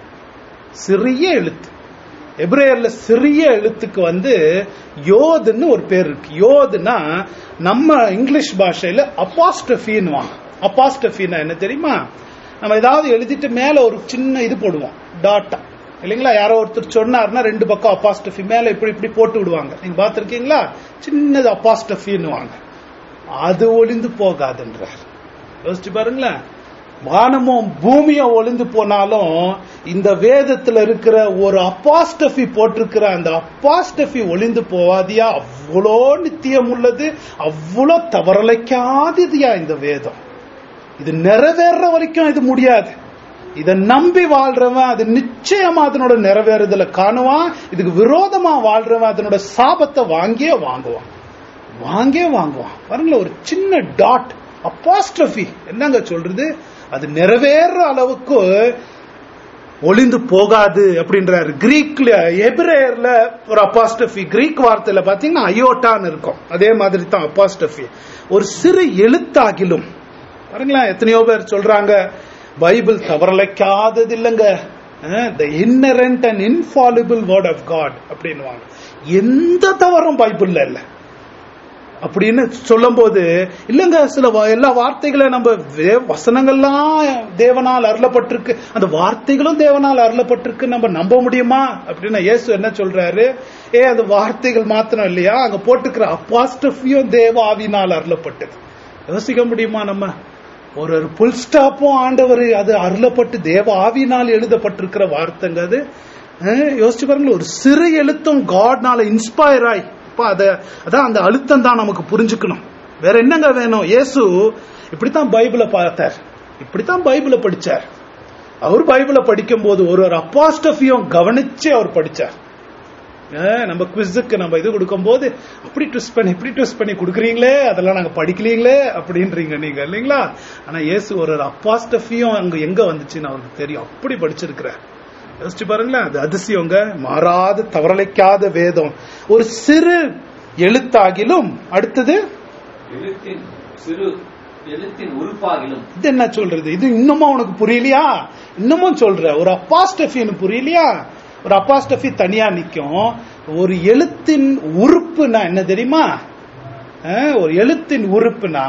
சிறிய எழுத்து எபிரேயர்ல சிறிய எழுத்துக்கு வந்து யோதுன்னு ஒரு பேர் இருக்கு யோதுனா நம்ம இங்கிலீஷ் பாஷையில அப்பாஸ்டபின்னு வாங்க அப்பாஸ்டபின்னா என்ன தெரியுமா நம்ம ஏதாவது எழுதிட்டு மேல ஒரு சின்ன இது போடுவோம் டாட்டா இல்லைங்களா யாரோ ஒருத்தர் சொன்னார்னா ரெண்டு பக்கம் அப்பாஸ்டபி மேல இப்படி இப்படி போட்டு விடுவாங்க நீங்க பாத்திருக்கீங்களா சின்னது அப்பாஸ்டபின்னு வாங்க அது ஒளிந்து போகாதுன்றார் யோசிச்சு பாருங்களேன் வானமும் பூமியும் ஒளிந்து போனாலும் இந்த வேதத்துல இருக்கிற ஒரு அப்பாஸ்டபி போட்டிருக்கிற அந்த அப்பாஸ்டபி ஒளிந்து போவாதியா அவ்வளோ நித்தியம் உள்ளது அவ்வளோ தவறலைக்காததியா இந்த வேதம் இது நிறைவேற வரைக்கும் இது முடியாது இதை நம்பி வாழ்றவன் அது நிச்சயமா அதனோட நிறைவேறுதல காணுவான் இதுக்கு விரோதமா வாழ்றவன் அதனோட சாபத்தை வாங்கியே வாங்குவான் வாங்கே வாங்குவான் பாருங்களேன் ஒரு சின்ன டாட் அப்பாஸ்ட்ரஃபி என்னங்க சொல்றது அது நிறைவேற அளவுக்கு ஒளிந்து போகாது அப்படின்றாரு கிரீக்ல எபிரேயர்ல ஒரு அப்பாஸ்டபி கிரீக் வார்த்தையில பாத்தீங்கன்னா அயோட்டான்னு இருக்கும் அதே மாதிரி தான் அப்பாஸ்டபி ஒரு சிறு எழுத்தாகிலும் பாருங்களேன் எத்தனையோ பேர் சொல்றாங்க பைபிள் தவறலைக்காதது இல்லைங்க the inerrant and infallible word of God அப்படின்னுவாங்க எந்த தவறும் பைபிள்ல இல்லை அப்படின்னு சொல்லும் போது இல்லைங்க சில வா- எல்லா வார்த்தைகளை நம்ம வே- வசனங்கள்லாம் தேவனால் அருளப்பட்டிருக்கு அந்த வார்த்தைகளும் தேவனால் அருளப்பட்டிருக்கு நம்ம நம்ப முடியுமா அப்படின்னு இயேசு என்ன சொல்றாரு ஏ அந்த வார்த்தைகள் மாத்திரம் இல்லையா அங்க போட்டுக்கிற அப்பாஸ்டஃபியும் தேவ ஆவினால் அருளப்பட்டது யோசிக்க முடியுமா நம்ம ஒரு ஒரு புல் ஸ்டாப்பும் ஆண்டவர் அது அருளப்பட்டு தேவ ஆவினால் எழுதப்பட்டிருக்கிற வார்த்தைங்க அது அஹ், யோசிச்சு பாருங்க ஒரு சிறு எழுத்தும் காட்னால இன்ஸ்பயர் ஆய் அப்ப அத அதான் அந்த அழுத்தம் தான் நமக்கு புரிஞ்சுக்கணும் வேற என்னங்க வேணும் இயேசு இப்படித்தான் பைபிளை பார்த்தார் இப்படித்தான் பைபிளை படிச்சார் அவர் பைபிளை படிக்கும் போது ஒரு ஒரு அப்பாஸ்டஃபியும் கவனிச்சு அவர் படிச்சார் அஹ், நம்ம குவிஸுக்கு நம்ம இது கொடுக்கும் போது அப்படி ட்விஸ்ட் பண்ணி இப்படி ட்விஸ்ட் பண்ணி கொடுக்குறீங்களே அதெல்லாம் நாங்க படிக்கலீங்களே அப்படின்றீங்க நீங்க இல்லைங்களா ஆனா இயேசு ஒரு ஒரு அப்பாஸ்டஃபியும் அங்க எங்க வந்துச்சுன்னு அவருக்கு தெரியும் அப்படி படிச்சிருக்கிறார் யோசிச்சு பாருங்களேன் அது அதிசயங்க மாறாத தவறலைக்காத வேதம் ஒரு சிறு எழுத்தாகிலும் அடுத்தது எழுத்தின் சிறு எழுத்தின் உறுப்பாகிலும் இது என்ன சொல்றது இது இன்னமும் உனக்கு புரியலையா இன்னமும் சொல்ற ஒரு அப்பாஸ்டஃபின்னு புரியலையா ஒரு அப்பாஸ்டஃபி தனியா நிக்கும் ஒரு எழுத்தின் உறுப்புனா என்ன தெரியுமா அஹ், ஒரு எழுத்தின் உறுப்புனா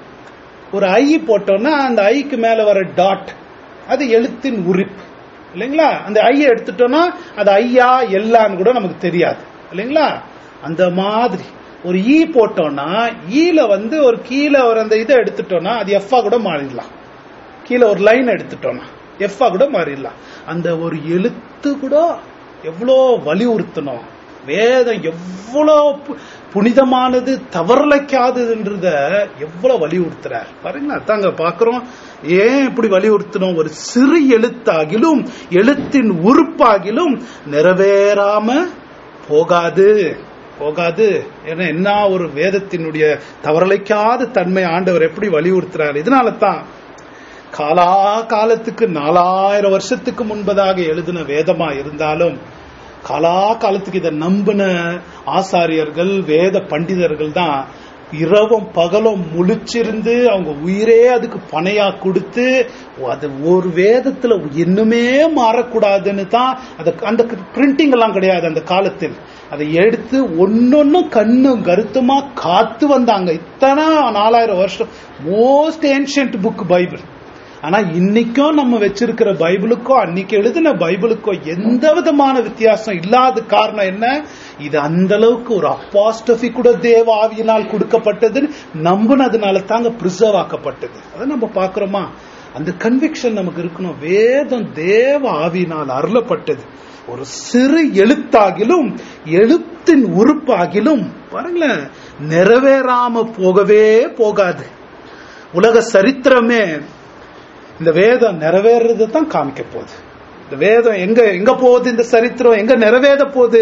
ஒரு ஐ போட்டோம்னா அந்த ஐக்கு மேல வர டாட் அது எழுத்தின் உறுப்பு இல்லைங்களா அந்த ஐயை எடுத்துட்டோம்னா அது ஐயா எல்லான்னு கூட நமக்கு தெரியாது இல்லைங்களா அந்த மாதிரி ஒரு ஈ போட்டோம்னா ஈல வந்து ஒரு கீழே ஒரு அந்த இதை எடுத்துட்டோம்னா அது எஃப்ஆ கூட மாறிடலாம் கீழே ஒரு லைன் எடுத்துட்டோம்னா எஃப்ஆ கூட மாறிடலாம் அந்த ஒரு எழுத்து கூட எவ்வளோ வலியுறுத்தணும் வேதம் எவ்வளோ பு- புனிதமானது தவறலைக்காததுன்றத எவ்வளவு வலியுறுத்துறார் பாருங்க அதாங்க பாக்குறோம் ஏன் இப்படி வலியுறுத்தணும் ஒரு சிறு எழுத்தாகிலும் எழுத்தின் உறுப்பாகிலும் நிறைவேறாம போகாது போகாது ஏன்னா என்ன ஒரு வேதத்தினுடைய தவறலைக்காத தன்மை ஆண்டவர் எப்படி வலியுறுத்துறார் இதனால தான் காலா காலத்துக்கு நாலாயிரம் வருஷத்துக்கு முன்பதாக எழுதின வேதமா இருந்தாலும் காலா காலத்துக்கு இதை நம்பின ஆசாரியர்கள் வேத பண்டிதர்கள் தான் இரவும் பகலும் முழிச்சிருந்து அவங்க உயிரே அதுக்கு பணையா கொடுத்து அது ஒரு வேதத்துல இன்னுமே மாறக்கூடாதுன்னு தான் அந்த அந்த பிரிண்டிங் எல்லாம் கிடையாது அந்த காலத்தில் அதை எடுத்து ஒன்னொன்னும் கண்ணும் கருத்துமா காத்து வந்தாங்க இத்தனை நாலாயிரம் வருஷம் மோஸ்ட் ஏன்ஷியன்ட் புக் பைபிள் ஆனா இன்னைக்கும் நம்ம வச்சிருக்கிற பைபிளுக்கோ அன்னைக்கு எழுதின பைபிளுக்கோ எந்த விதமான வித்தியாசம் இல்லாத காரணம் என்ன இது அந்த அளவுக்கு ஒரு அப்பாஸ்டபி கூட தேவ ஆவியினால் கொடுக்கப்பட்டதுன்னு நம்பினதுனால தாங்க பிரிசர்வ் ஆக்கப்பட்டது அதை நம்ம பாக்குறோமா அந்த கன்விக்ஷன் நமக்கு இருக்கணும் வேதம் தேவ ஆவியினால் அருளப்பட்டது ஒரு சிறு எழுத்தாகிலும் எழுத்தின் உறுப்பாகிலும் பாருங்களேன் நிறைவேறாம போகவே போகாது உலக சரித்திரமே இந்த வேதம் நிறைவேறது தான் காமிக்க போகுது இந்த வேதம் எங்க எங்க போகுது இந்த சரித்திரம் எங்க நிறைவேற போகுது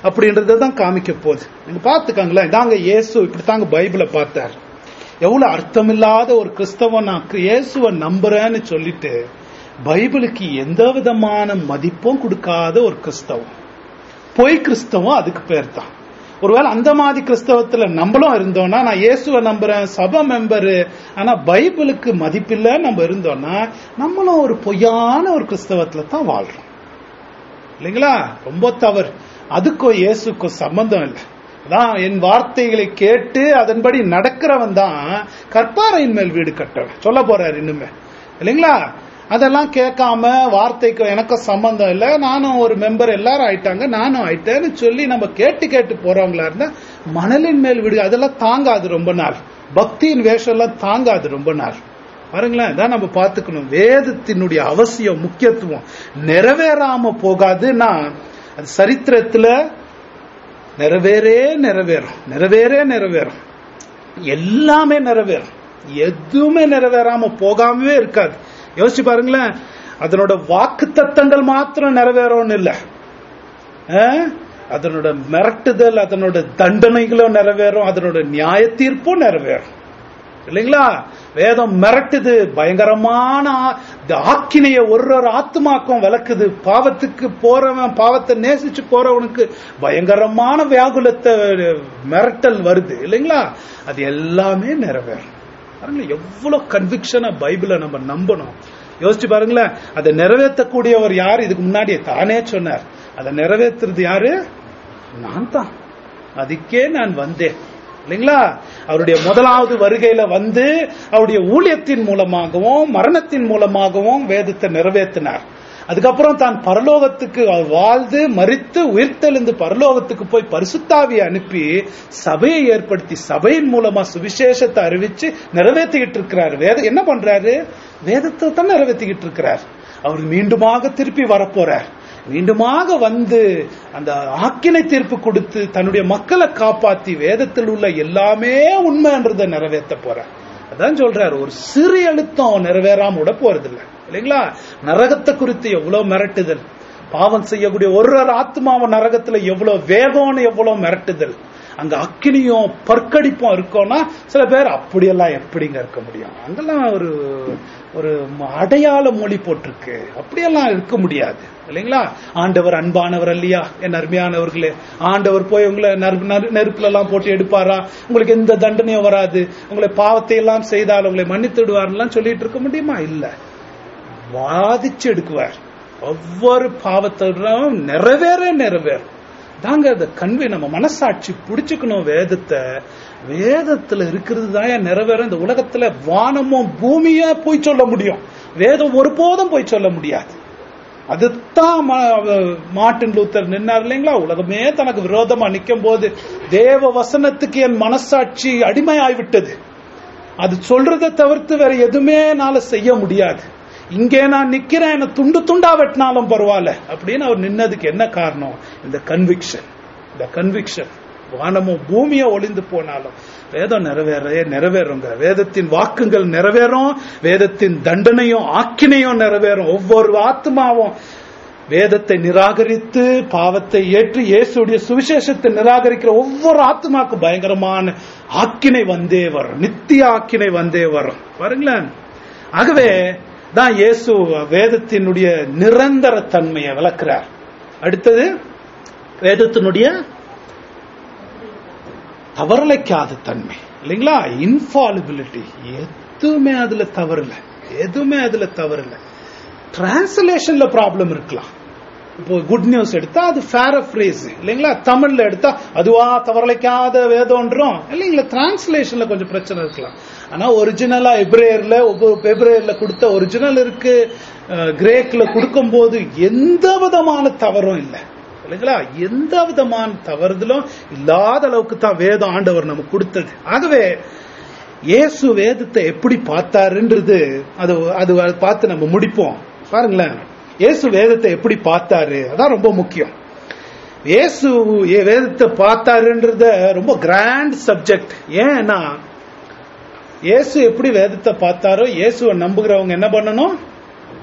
அப்படின்றத தான் காமிக்க போகுது நீங்க பாத்துக்கங்களேன் இதாங்க இயேசு இப்படித்தாங்க பைபிளை பார்த்தார் எவ்வளவு அர்த்தமில்லாத ஒரு கிறிஸ்தவன் நான் கிரி- இயேசுவை நம்புறேன்னு சொல்லிட்டு பைபிளுக்கு எந்த விதமான மதிப்பும் கொடுக்காத ஒரு கிறிஸ்தவம் பொய் கிறிஸ்தவம் அதுக்கு பேர் தான் ஒருவேளை அந்த மாதிரி கிறிஸ்தவத்துல நம்மளும் இருந்தோம்னா நான் இயேசுவை நம்புறேன் சபை மெம்பரு ஆனா பைபிளுக்கு மதிப்பில்லை நம்ம இருந்தோம்னா நம்மளும் ஒரு பொய்யான ஒரு கிறிஸ்தவத்துல தான் வாழ்றோம் இல்லைங்களா ரொம்ப தவறு அதுக்கும் இயேசுக்கும் சம்பந்தம் இல்லை அதான் என் வார்த்தைகளை கேட்டு அதன்படி நடக்கிறவன் தான் கற்பாறையின் மேல் வீடு கட்டவன் சொல்ல போறாரு இன்னுமே இல்லைங்களா அதெல்லாம் கேட்காம வார்த்தைக்கு எனக்கும் சம்பந்தம் இல்லை நானும் ஒரு மெம்பர் எல்லாரும் ஆயிட்டாங்க நானும் ஆயிட்டேன்னு சொல்லி நம்ம கேட்டு கேட்டு போறவங்களா இருந்தா மணலின் மேல் வீடு அதெல்லாம் தாங்காது ரொம்ப நாள் பக்தியின் வேஷம் எல்லாம் தாங்காது ரொம்ப நாள் பாருங்களேன் இதான் நம்ம பார்த்துக்கணும் வேதத்தினுடைய அவசியம் முக்கியத்துவம் நிறைவேறாம போகாதுன்னா அது சரித்திரத்துல நிறைவேறே நிறைவேறும் நிறைவேறே நிறைவேறும் எல்லாமே நிறைவேறும் எதுவுமே நிறைவேறாம போகாமவே இருக்காது யோசிச்சு பாருங்களேன் அதனோட வாக்கு தத்தங்கள் மாத்திரம் நிறைவேறும்னு இல்லை அஹ்? அதனோட மிரட்டுதல் அதனோட தண்டனைகளும் நிறைவேறும் அதனோட நியாய தீர்ப்பும் நிறைவேறும் இல்லைங்களா வேதம் மிரட்டுது பயங்கரமான ஆ- இந்த ஆக்கினைய ஒரு ஒரு ஆத்மாக்கும் விளக்குது பாவத்துக்கு போறவன் பாவத்தை நேசிச்சு போறவனுக்கு பயங்கரமான வியாகுலத்தை மிரட்டல் வருது இல்லைங்களா அது எல்லாமே நிறைவேறும் பாருங்களேன் எவ்வளவு கன்விக்ஷனா பைபிளை நம்ம நம்பணும் யோசிச்சு பாருங்களேன் அதை நிறைவேற்றக்கூடியவர் யார் இதுக்கு முன்னாடியே தானே சொன்னார் அதை நிறைவேற்றுறது யாரு நான் தான் அதுக்கே நான் வந்தேன் இல்லைங்களா அவருடைய முதலாவது வருகையில வந்து அவருடைய ஊழியத்தின் மூலமாகவும் மரணத்தின் மூலமாகவும் வேதத்தை நிறைவேற்றினார் அதுக்கப்புறம் தான் பரலோகத்துக்கு அவர் வாழ்ந்து மரித்து உயிர்த்தெழுந்து பரலோகத்துக்கு போய் பரிசுத்தாவியை அனுப்பி சபையை ஏற்படுத்தி சபையின் மூலமா சுவிசேஷத்தை அறிவிச்சு நிறைவேற்றிக்கிட்டு இருக்கிறார் வேத என்ன பண்றாரு வேதத்தை தான் நிறைவேற்றிக்கிட்டு இருக்கிறார் அவர் மீண்டுமாக திருப்பி வரப்போறார் மீண்டுமாக வந்து அந்த ஆக்கினை தீர்ப்பு கொடுத்து தன்னுடைய மக்களை காப்பாத்தி வேதத்தில் உள்ள எல்லாமே உண்மைன்றதை நிறைவேற்ற போறார் அதான் சொல்றாரு ஒரு சிறு எழுத்தம் நிறைவேறாம விட போறதில்லை இல்லைங்களா நரகத்தை குறித்து எவ்வளவு மிரட்டுதல் பாவம் செய்யக்கூடிய ஒரு ஒரு ஆத்மாவை நரகத்துல எவ்வளவு வேகம்னு எவ்வளவு மிரட்டுதல் அங்க அக்கினியும் பற்கடிப்பும் இருக்கோம்னா சில பேர் அப்படியெல்லாம் எப்படிங்க இருக்க முடியும் அங்கெல்லாம் ஒரு ஒரு அடையாள மொழி போட்டிருக்கு அப்படியெல்லாம் இருக்க முடியாது இல்லைங்களா ஆண்டவர் அன்பானவர் இல்லையா என் அருமையானவர்களே ஆண்டவர் போய் உங்களை நெருப்பு- நெரு- நெருப்புல எல்லாம் போட்டு எடுப்பாரா உங்களுக்கு எந்த தண்டனையும் வராது உங்களை பாவத்தை எல்லாம் செய்தால் உங்களை மன்னித்து விடுவார்லாம் சொல்லிட்டு இருக்க முடியுமா இல்ல வாதிச்சு எடுக்குவார் ஒவ்வொரு பாவத்தோடும் நிறைவேற நிறைவேறும் தாங்க அந்த கண்வி நம்ம மனசாட்சி புடிச்சுக்கணும் வேதத்தை வேதத்துல இருக்கிறது தான் நிறைவேறும் இந்த உலகத்துல வானமும் பூமியே போய் சொல்ல முடியும் வேதம் ஒருபோதும் போய் சொல்ல முடியாது அதுதான் ம- மார்ட்டின் லூத்தர் நின்னார் இல்லைங்களா உலகமே தனக்கு விரோதமா நிக்கும் போது தேவ வசனத்துக்கு என் மனசாட்சி அடிமையாய்விட்டது அது சொல்றதை தவிர்த்து வேற எதுவுமே என்னால செய்ய முடியாது இங்கே நான் நிக்கிறேன் என்ன துண்டு துண்டா வெட்டினாலும் பரவாயில்ல அப்படின்னு அவர் நின்னதுக்கு என்ன காரணம் இந்த கன்விக்ஷன் இந்த கன்விக்ஷன் வானமும் பூமியை ஒளிந்து போனாலும் வேதம் நிறைவேற நிறைவேறுங்க வேதத்தின் வாக்குகள் நிறைவேறும் வேதத்தின் தண்டனையும் ஆக்கினையும் நிறைவேறும் ஒவ்வொரு ஆத்மாவும் வேதத்தை நிராகரித்து பாவத்தை ஏற்று இயேசுடைய சுவிசேஷத்தை நிராகரிக்கிற ஒவ்வொரு ஆத்மாக்கு பயங்கரமான ஆக்கினை வந்தே வரும் நித்திய ஆக்கினை வந்தே வரும் பாருங்களேன் ஆகவே தான் இயேசு வேதத்தினுடைய நிரந்தர தன்மையை விளக்குறார் அடுத்தது வேதத்தினுடைய தவறலைக்காத தன்மை இல்லைங்களா இன்ஃபாலிபிலிட்டி எதுவுமே அதுல தவறில்லை எதுவுமே அதுல தவறில்லை டிரான்ஸ்லேஷன்ல ப்ராப்ளம் இருக்கலாம் இப்போ குட் நியூஸ் எடுத்தா அது ஃபேரப்ரேஸ் இல்லைங்களா தமிழ்ல எடுத்தா அதுவா தவறலைக்காத வேதம்ன்றோம் இல்லைங்களா டிரான்ஸ்லேஷன்ல கொஞ்சம் பிரச்சனை இருக்கலாம் ஆனா ஒரிஜினலா எப்ரேயர்ல ஒவ்வொரு எப்ரேயர்ல கொடுத்த ஒரிஜினல் இருக்கு அஹ், கிரேக்ல கொடுக்கும் போது எந்த விதமான தவறும் இல்லை இல்லைங்களா எந்த விதமான தவறுதலும் இல்லாத அளவுக்கு தான் வேதம் ஆண்டவர் நமக்கு கொடுத்தது ஆகவே இயேசு வேதத்தை எப்படி பார்த்தாருன்றது அது அது அது பார்த்து நம்ம முடிப்போம் பாருங்களேன் இயேசு வேதத்தை எப்படி பார்த்தாரு அதான் ரொம்ப முக்கியம் இயேசு ஏ- வேதத்தை பார்த்தாருன்றத ரொம்ப கிராண்ட் சப்ஜெக்ட் ஏன்னா இயேசு எப்படி வேதத்தை பார்த்தாரோ இயேசுவை நம்புகிறவங்க என்ன பண்ணணும்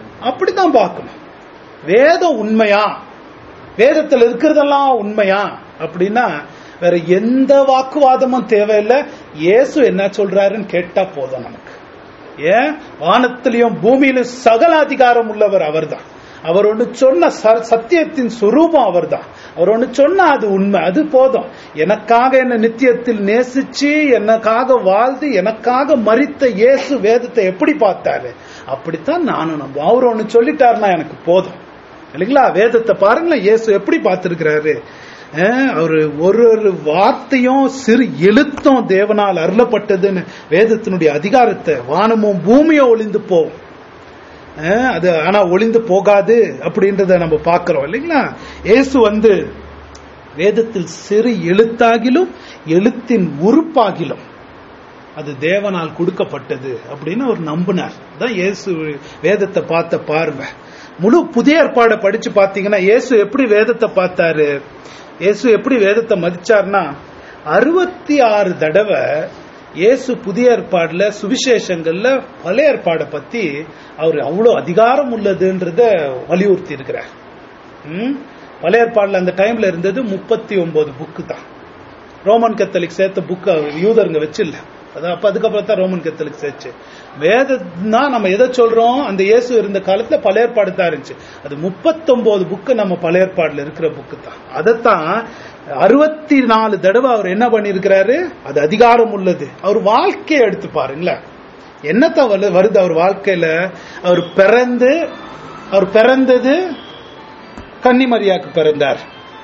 அப்படித்தான் பார்க்கணும் வேதம் உண்மையா வேதத்தில் இருக்கிறதெல்லாம் உண்மையா அப்படின்னா வேற எந்த வாக்குவாதமும் தேவையில்லை இயேசு என்ன சொல்றாருன்னு கேட்டா போதும் நமக்கு ஏன் வானத்திலையும் பூமியிலும் சகல அதிகாரம் உள்ளவர் அவர்தான் அவர் ஒன்று சொன்ன ச- சத்தியத்தின் சுரூபம் அவர்தான் அவர் ஒன்று சொன்னா அது உண்மை அது போதும் எனக்காக என்ன நித்தியத்தில் நேசிச்சு எனக்காக வாழ்ந்து எனக்காக மரித்த இயேசு வேதத்தை எப்படி பார்த்தாரு அப்படித்தான் நானும் நம்ப அவர் ஒன்று சொல்லிட்டாருன்னா எனக்கு போதும் இல்லைங்களா வேதத்தை பாருங்களேன் இயேசு எப்படி பார்த்திருக்கிறாரு அஹ், அவரு ஒரு ஒரு வார்த்தையும் சிறு எழுத்தும் தேவனால் அருளப்பட்டதுன்னு வேதத்தினுடைய அதிகாரத்தை வானமும் பூமியும் ஒளிந்து போகும் அஹ், அது ஆனா ஒளிந்து போகாது அப்படின்றத நம்ம பார்க்கிறோம் இல்லைங்களா இயேசு வந்து வேதத்தில் சிறு எழுத்தாகிலும் எழுத்தின் உறுப்பாகிலும் அது தேவனால் கொடுக்கப்பட்டது அப்படின்னு அவர் நம்பினார் தான் இயேசு வேதத்தை பார்த்த பார்வை முழு புதிய ஏற்பாடை படிச்சு பார்த்தீங்கன்னா இயேசு எப்படி வேதத்தை பார்த்தாரு இயேசு எப்படி வேதத்தை மதிச்சார்னா அறுபத்தி ஆறு தடவை இயேசு புதிய ஏற்பாடுல சுவிசேஷங்கள்ல பழைய ஏற்பாடை பத்தி அவர் அவ்வளவு அதிகாரம் உள்ளதுன்றத வலியுறுத்தி இருக்கிறார் ம்? பழைய ஏற்பாடுல அந்த டைம்ல இருந்தது முப்பத்தி ஒன்பது புக்கு தான் ரோமன் கத்தலிக் சேர்த்த புக்கு யூதருங்க வச்சில்ல அதான் அப்ப அதுக்கப்புறம் தான் ரோமன் கத்தலிக் சேர்ச்சு வேதம்னா நம்ம எதை சொல்றோம் அந்த இயேசு இருந்த காலத்துல பழைய ஏற்பாடு தான் இருந்துச்சு அது முப்பத்தொன்பது புக்கு நம்ம பழைய ஏற்பாடுல இருக்கிற புக்கு தான் அதைத்தான் அறுபத்தி நாலு தடவை அவர் என்ன பண்ணியிருக்கிறாரு அது அதிகாரம் உள்ளது அவர் வாழ்க்கையை எடுத்து பாருங்களேன் என்னத்த வரு- வருது அவர் வாழ்க்கையில அவர் பிறந்து அவர் பிறந்தது கன்னிமரியாக்கு பிறந்தார்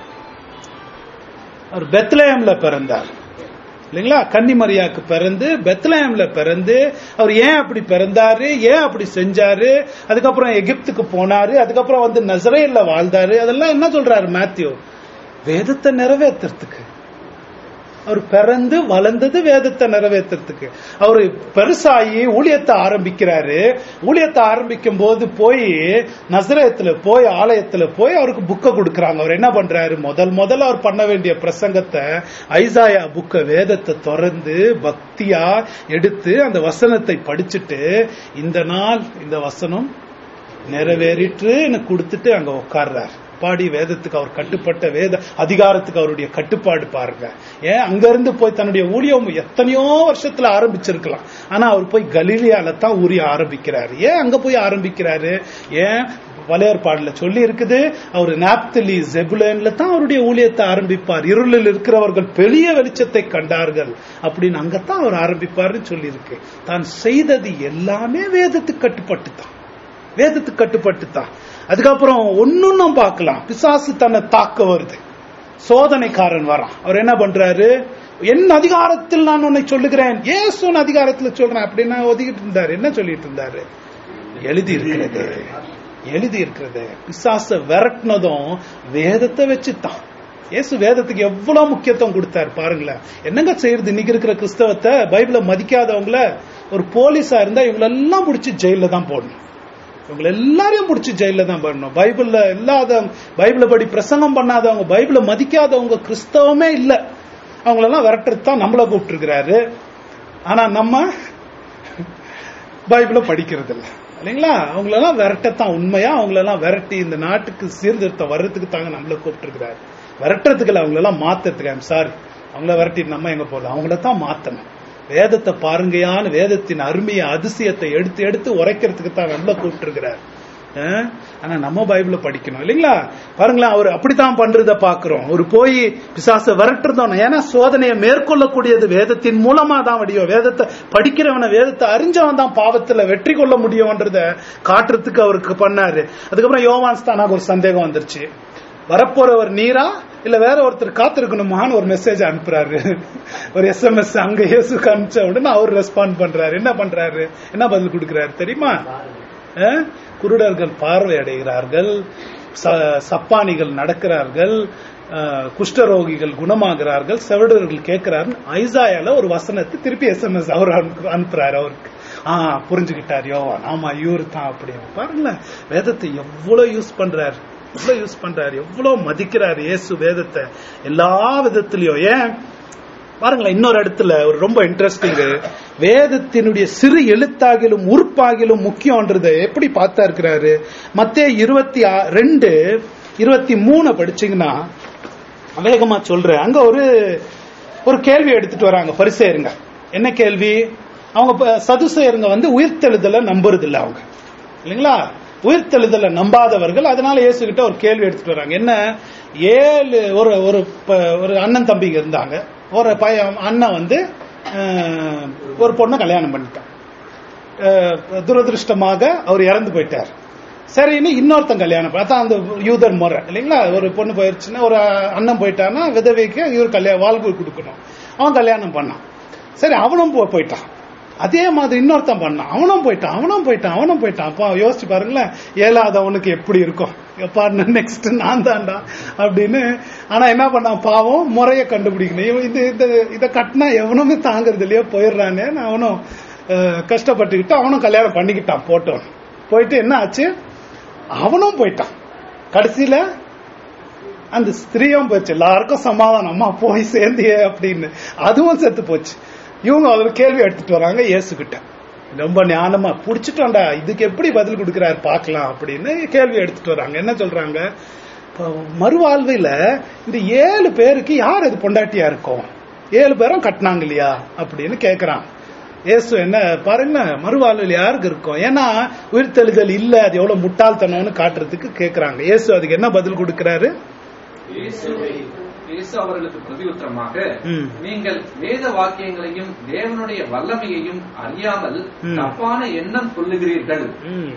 அவர் பெத்லஹேம்ல பிறந்தார் இல்லைங்களா கன்னிமரியாக்கு பிறந்து பெத்லஹேம்ல பிறந்து அவர் ஏன் அப்படி பிறந்தாரு ஏன் அப்படி செஞ்சாரு அதுக்கப்புறம் எகிப்துக்கு போனாரு அதுக்கப்புறம் வந்து நசரேல்ல வாழ்ந்தாரு அதெல்லாம் என்ன சொல்றாரு மேத்யூ வேதத்தை நிறைவேற்றுறதுக்கு அவர் பிறந்து வளர்ந்தது வேதத்தை நிறைவேற்றுறதுக்கு அவர் பெருசாகி ஊழியத்தை ஆரம்பிக்கிறாரு ஊழியத்தை ஆரம்பிக்கும் போது போய் நசரேத்துல போய் ஆலயத்துல போய் அவருக்கு புக்கை கொடுக்கறாங்க அவர் என்ன பண்றாரு முதல் முதல்ல அவர் பண்ண வேண்டிய பிரசங்கத்தை ஐசாயா புக்கை வேதத்தை திறந்து பக்தியா எடுத்து அந்த வசனத்தை படிச்சுட்டு இந்த நாள் இந்த வசனம் நிறைவேறிட்டுன்னு கொடுத்துட்டு அங்க உட்கார்றார் பாடி வேதத்துக்கு அவர் கட்டுப்பட்ட வேத அதிகாரத்துக்கு அவருடைய கட்டுப்பாடு பாருங்க ஏன் அங்க இருந்து போய் தன்னுடைய ஊழியம் எத்தனையோ வருஷத்துல ஆரம்பிச்சிருக்கலாம் ஆனா அவர் போய் கலீலியால தான் ஊரிய ஆரம்பிக்கிறாரு ஏன் அங்க போய் ஆரம்பிக்கிறாரு ஏன் வலையற்பாடுல சொல்லி இருக்குது அவர் நாப்தலி ஜெபுலேன்ல தான் அவருடைய ஊழியத்தை ஆரம்பிப்பார் இருளில் இருக்கிறவர்கள் பெரிய வெளிச்சத்தை கண்டார்கள் அப்படின்னு அங்கத்தான் அவர் ஆரம்பிப்பார்னு சொல்லி இருக்கு தான் செய்தது எல்லாமே வேதத்துக்கு கட்டுப்பட்டு தான் வேதத்துக்கு கட்டுப்பட்டு தான் அதுக்கப்புறம் ஒன்னொன்னும் பார்க்கலாம் பிசாசு தன்னை தாக்க வருது சோதனைக்காரன் வரான் அவர் என்ன பண்றாரு என் அதிகாரத்தில் நான் உன்னை சொல்லுகிறேன் ஏசுன் அதிகாரத்துல சொல்றேன் அப்படின்னா ஒதுக்கிட்டு இருந்தாரு என்ன சொல்லிட்டு இருந்தாரு எழுதி இருக்கிறது எழுதி இருக்கிறது பிசாச விரட்டினதும் வேதத்தை வச்சுத்தான் இயேசு வேதத்துக்கு எவ்வளவு முக்கியத்துவம் கொடுத்தாரு பாருங்களேன் என்னங்க செய்யறது இன்னைக்கு இருக்கிற கிறிஸ்தவத்தை பைபிளை மதிக்காதவங்கள ஒரு போலீஸா இருந்தா இவங்களெல்லாம் பிடிச்சி ஜெயில தான் போடணும் இவங்க எல்லாரையும் பிடிச்சி ஜெயில தான் பண்ணணும் பைபிள்ல இல்லாத பைபிளை படி பிரசங்கம் பண்ணாதவங்க பைபிளை மதிக்காதவங்க கிறிஸ்தவமே இல்ல அவங்களெல்லாம் விரட்டுறது தான் நம்மள கூப்பிட்டுருக்கிறாரு ஆனா நம்ம பைபிளை படிக்கிறது இல்ல இல்லைங்களா அவங்களெல்லாம் விரட்டத்தான் உண்மையா அவங்களெல்லாம் விரட்டி இந்த நாட்டுக்கு சீர்திருத்தம் வர்றதுக்கு தாங்க நம்மள கூப்பிட்டுருக்கிறாரு விரட்டுறதுக்கு இல்ல அவங்களெல்லாம் மாத்துறதுக்கு ஐம் சாரி அவங்கள விரட்டிட்டு நம்ம எங்க போறோம் அவங்கள தான் மாத்தணும் வேதத்தை பாருங்கயான்னு வேதத்தின் அருமையை அதிசயத்தை எடுத்து எடுத்து உரைக்கிறதுக்கு தான் நம்மள கூப்பிட்டுருக்கிறார் அஹ்? ஆனா நம்ம பைபிள படிக்கணும் இல்லைங்களா பாருங்களேன் அவர் அப்படித்தான் பண்றத பாக்குறோம் அவர் போய் பிசாச விரட்டுறதோம் ஏன்னா சோதனையை மேற்கொள்ளக்கூடியது வேதத்தின் மூலமா தான் முடியும் வேதத்தை படிக்கிறவன வேதத்தை அறிஞ்சவன் தான் பாவத்துல வெற்றி கொள்ள முடியும்ன்றத காட்டுறதுக்கு அவருக்கு பண்ணாரு அதுக்கப்புறம் யோவான் ஸ்தானாக ஒரு சந்தேகம் வந்துருச்சு வரப்போறவர் நீரா இல்ல வேற ஒருத்தர் காத்திருக்கணுமான்னு ஒரு மெசேஜ் அனுப்புறாரு ஒரு எஸ்எம்எஸ் அங்க இயேசுக்கு அனுப்பிச்ச உடனே அவர் ரெஸ்பாண்ட் பண்றாரு என்ன பண்றாரு என்ன பதில் கொடுக்கிறாரு தெரியுமா அஹ்? குருடர்கள் பார்வை அடைகிறார்கள் ச- சப்பானிகள் நடக்கிறார்கள் அஹ், குஷ்டரோகிகள் குணமாகிறார்கள் செவிடர்கள் கேட்கிறாரு ஐசாயால ஒரு வசனத்தை திருப்பி எஸ்எம்எஸ் அவர் அனுப்பு- அனுப்புறாரு அவருக்கு ஆ புரிஞ்சுக்கிட்டார் யோவான் ஆமா இவரு தான் அப்படின்னு பாருங்களேன் வேதத்தை எவ்வளவு யூஸ் பண்றாரு எவ்வளவு யூஸ் பண்றாரு எவ்வளவு மதிக்கிறாரு இயேசு வேதத்தை எல்லா விதத்திலயும் ஏன் பாருங்களேன் இன்னொரு இடத்துல ஒரு ரொம்ப இன்ட்ரெஸ்டிங் வேதத்தினுடைய சிறு எழுத்தாகிலும் உறுப்பாகிலும் முக்கியம்ன்றதை எப்படி பார்த்தா இருக்கிறாரு மத்தே இருபத்தி ஆ- ரெண்டு இருபத்தி மூணு படிச்சீங்கன்னா வேகமா சொல்றேன் அங்க ஒரு ஒரு கேள்வி எடுத்துட்டு வராங்க பரிசேருங்க என்ன கேள்வி அவங்க ப- சதுசேயருங்க வந்து உயிர்த்தெழுதலை நம்புறது இல்ல அவங்க இல்லைங்களா உயிர்த்தெழுதலை நம்பாதவர்கள் அதனால இயேசுகிட்ட ஒரு கேள்வி எடுத்துட்டு வராங்க என்ன ஏழு ஒரு ஒரு ப- ஒரு அண்ணன் தம்பிங்க இருந்தாங்க ஒரு பையன் அண்ணன் வந்து அஹ், ஒரு பொண்ணை கல்யாணம் பண்ணிட்டான் அஹ், துரதிருஷ்டமாக அவர் இறந்து போயிட்டார் சரின்னு இன்னொருத்தன் கல்யாணம் பண்ண- அதான் அந்த யூதர் முறை இல்லைங்களா ஒரு பொண்ணு போயிருச்சுன்னா ஒரு அண்ணன் போயிட்டான்னா விதவைக்கு இவர் கல்யாணம் வாழ்வு கொடுக்கணும் அவன் கல்யாணம் பண்ணான் சரி அவனும் போ- போயிட்டான் அதே மாதிரி இன்னொருத்தன் பண்ணான் அவனும் போயிட்டான் அவனும் போயிட்டான் அவனும் போயிட்டான் அப்போ யோசிச்சு பாருங்களேன் ஏழாதவனுக்கு எப்படி இருக்கும் எப்பா நெக்ஸ்ட் நான் தான்டா அப்படின்னு ஆனா என்ன பண்ணான் பாவம் முறையை கண்டுபிடிக்கணும் இவன் இது இந்த இதை கட்டினா எவனுமே தாங்குறது இல்லையோ போயிடுறானே அவனும் அஹ், கஷ்டப்பட்டுக்கிட்டு அவனும் கல்யாணம் பண்ணிக்கிட்டான் போட்டோம் போயிட்டு என்ன ஆச்சு அவனும் போயிட்டான் கடைசியில அந்த ஸ்திரீயும் போச்சு எல்லாருக்கும் சமாதானம் அம்மா போய் சேர்ந்தியே அப்படின்னு அதுவும் செத்து போச்சு இவங்க அவர் கேள்வி எடுத்துட்டு வராங்க இயேசுகிட்ட ரொம்ப ஞானமா புடிச்சிட்டோம்டா இதுக்கு எப்படி பதில் கொடுக்கிறாரு பார்க்கலாம் அப்படின்னு கேள்வி எடுத்துட்டு வராங்க என்ன சொல்றாங்க இப்போ மறுவாழ்வையில இந்த ஏழு பேருக்கு யார் அது பொண்டாட்டியா இருக்கும் ஏழு பேரும் கட்டினாங்க இல்லையா அப்படின்னு கேக்குறான் இயேசு என்ன பாருங்க மறுவாழ்வில் யாருக்கு இருக்கும் ஏன்னா உயிர்த்தெழுதல் இல்ல அது எவ்வளவு முட்டாள்தனம்னு காட்டுறதுக்கு கேக்குறாங்க இயேசு அதுக்கு என்ன பதில் கொடுக்கிறாரு இயேசு இயேசு அவர்களுக்கு பிரதியுத்தரமாக ம். நீங்கள் வேத வாக்கியங்களையும் தேவனுடைய வல்லமையையும் அறியாமல் ம். தப்பான எண்ணம் கொள்ளுகிறீர்கள் ம்.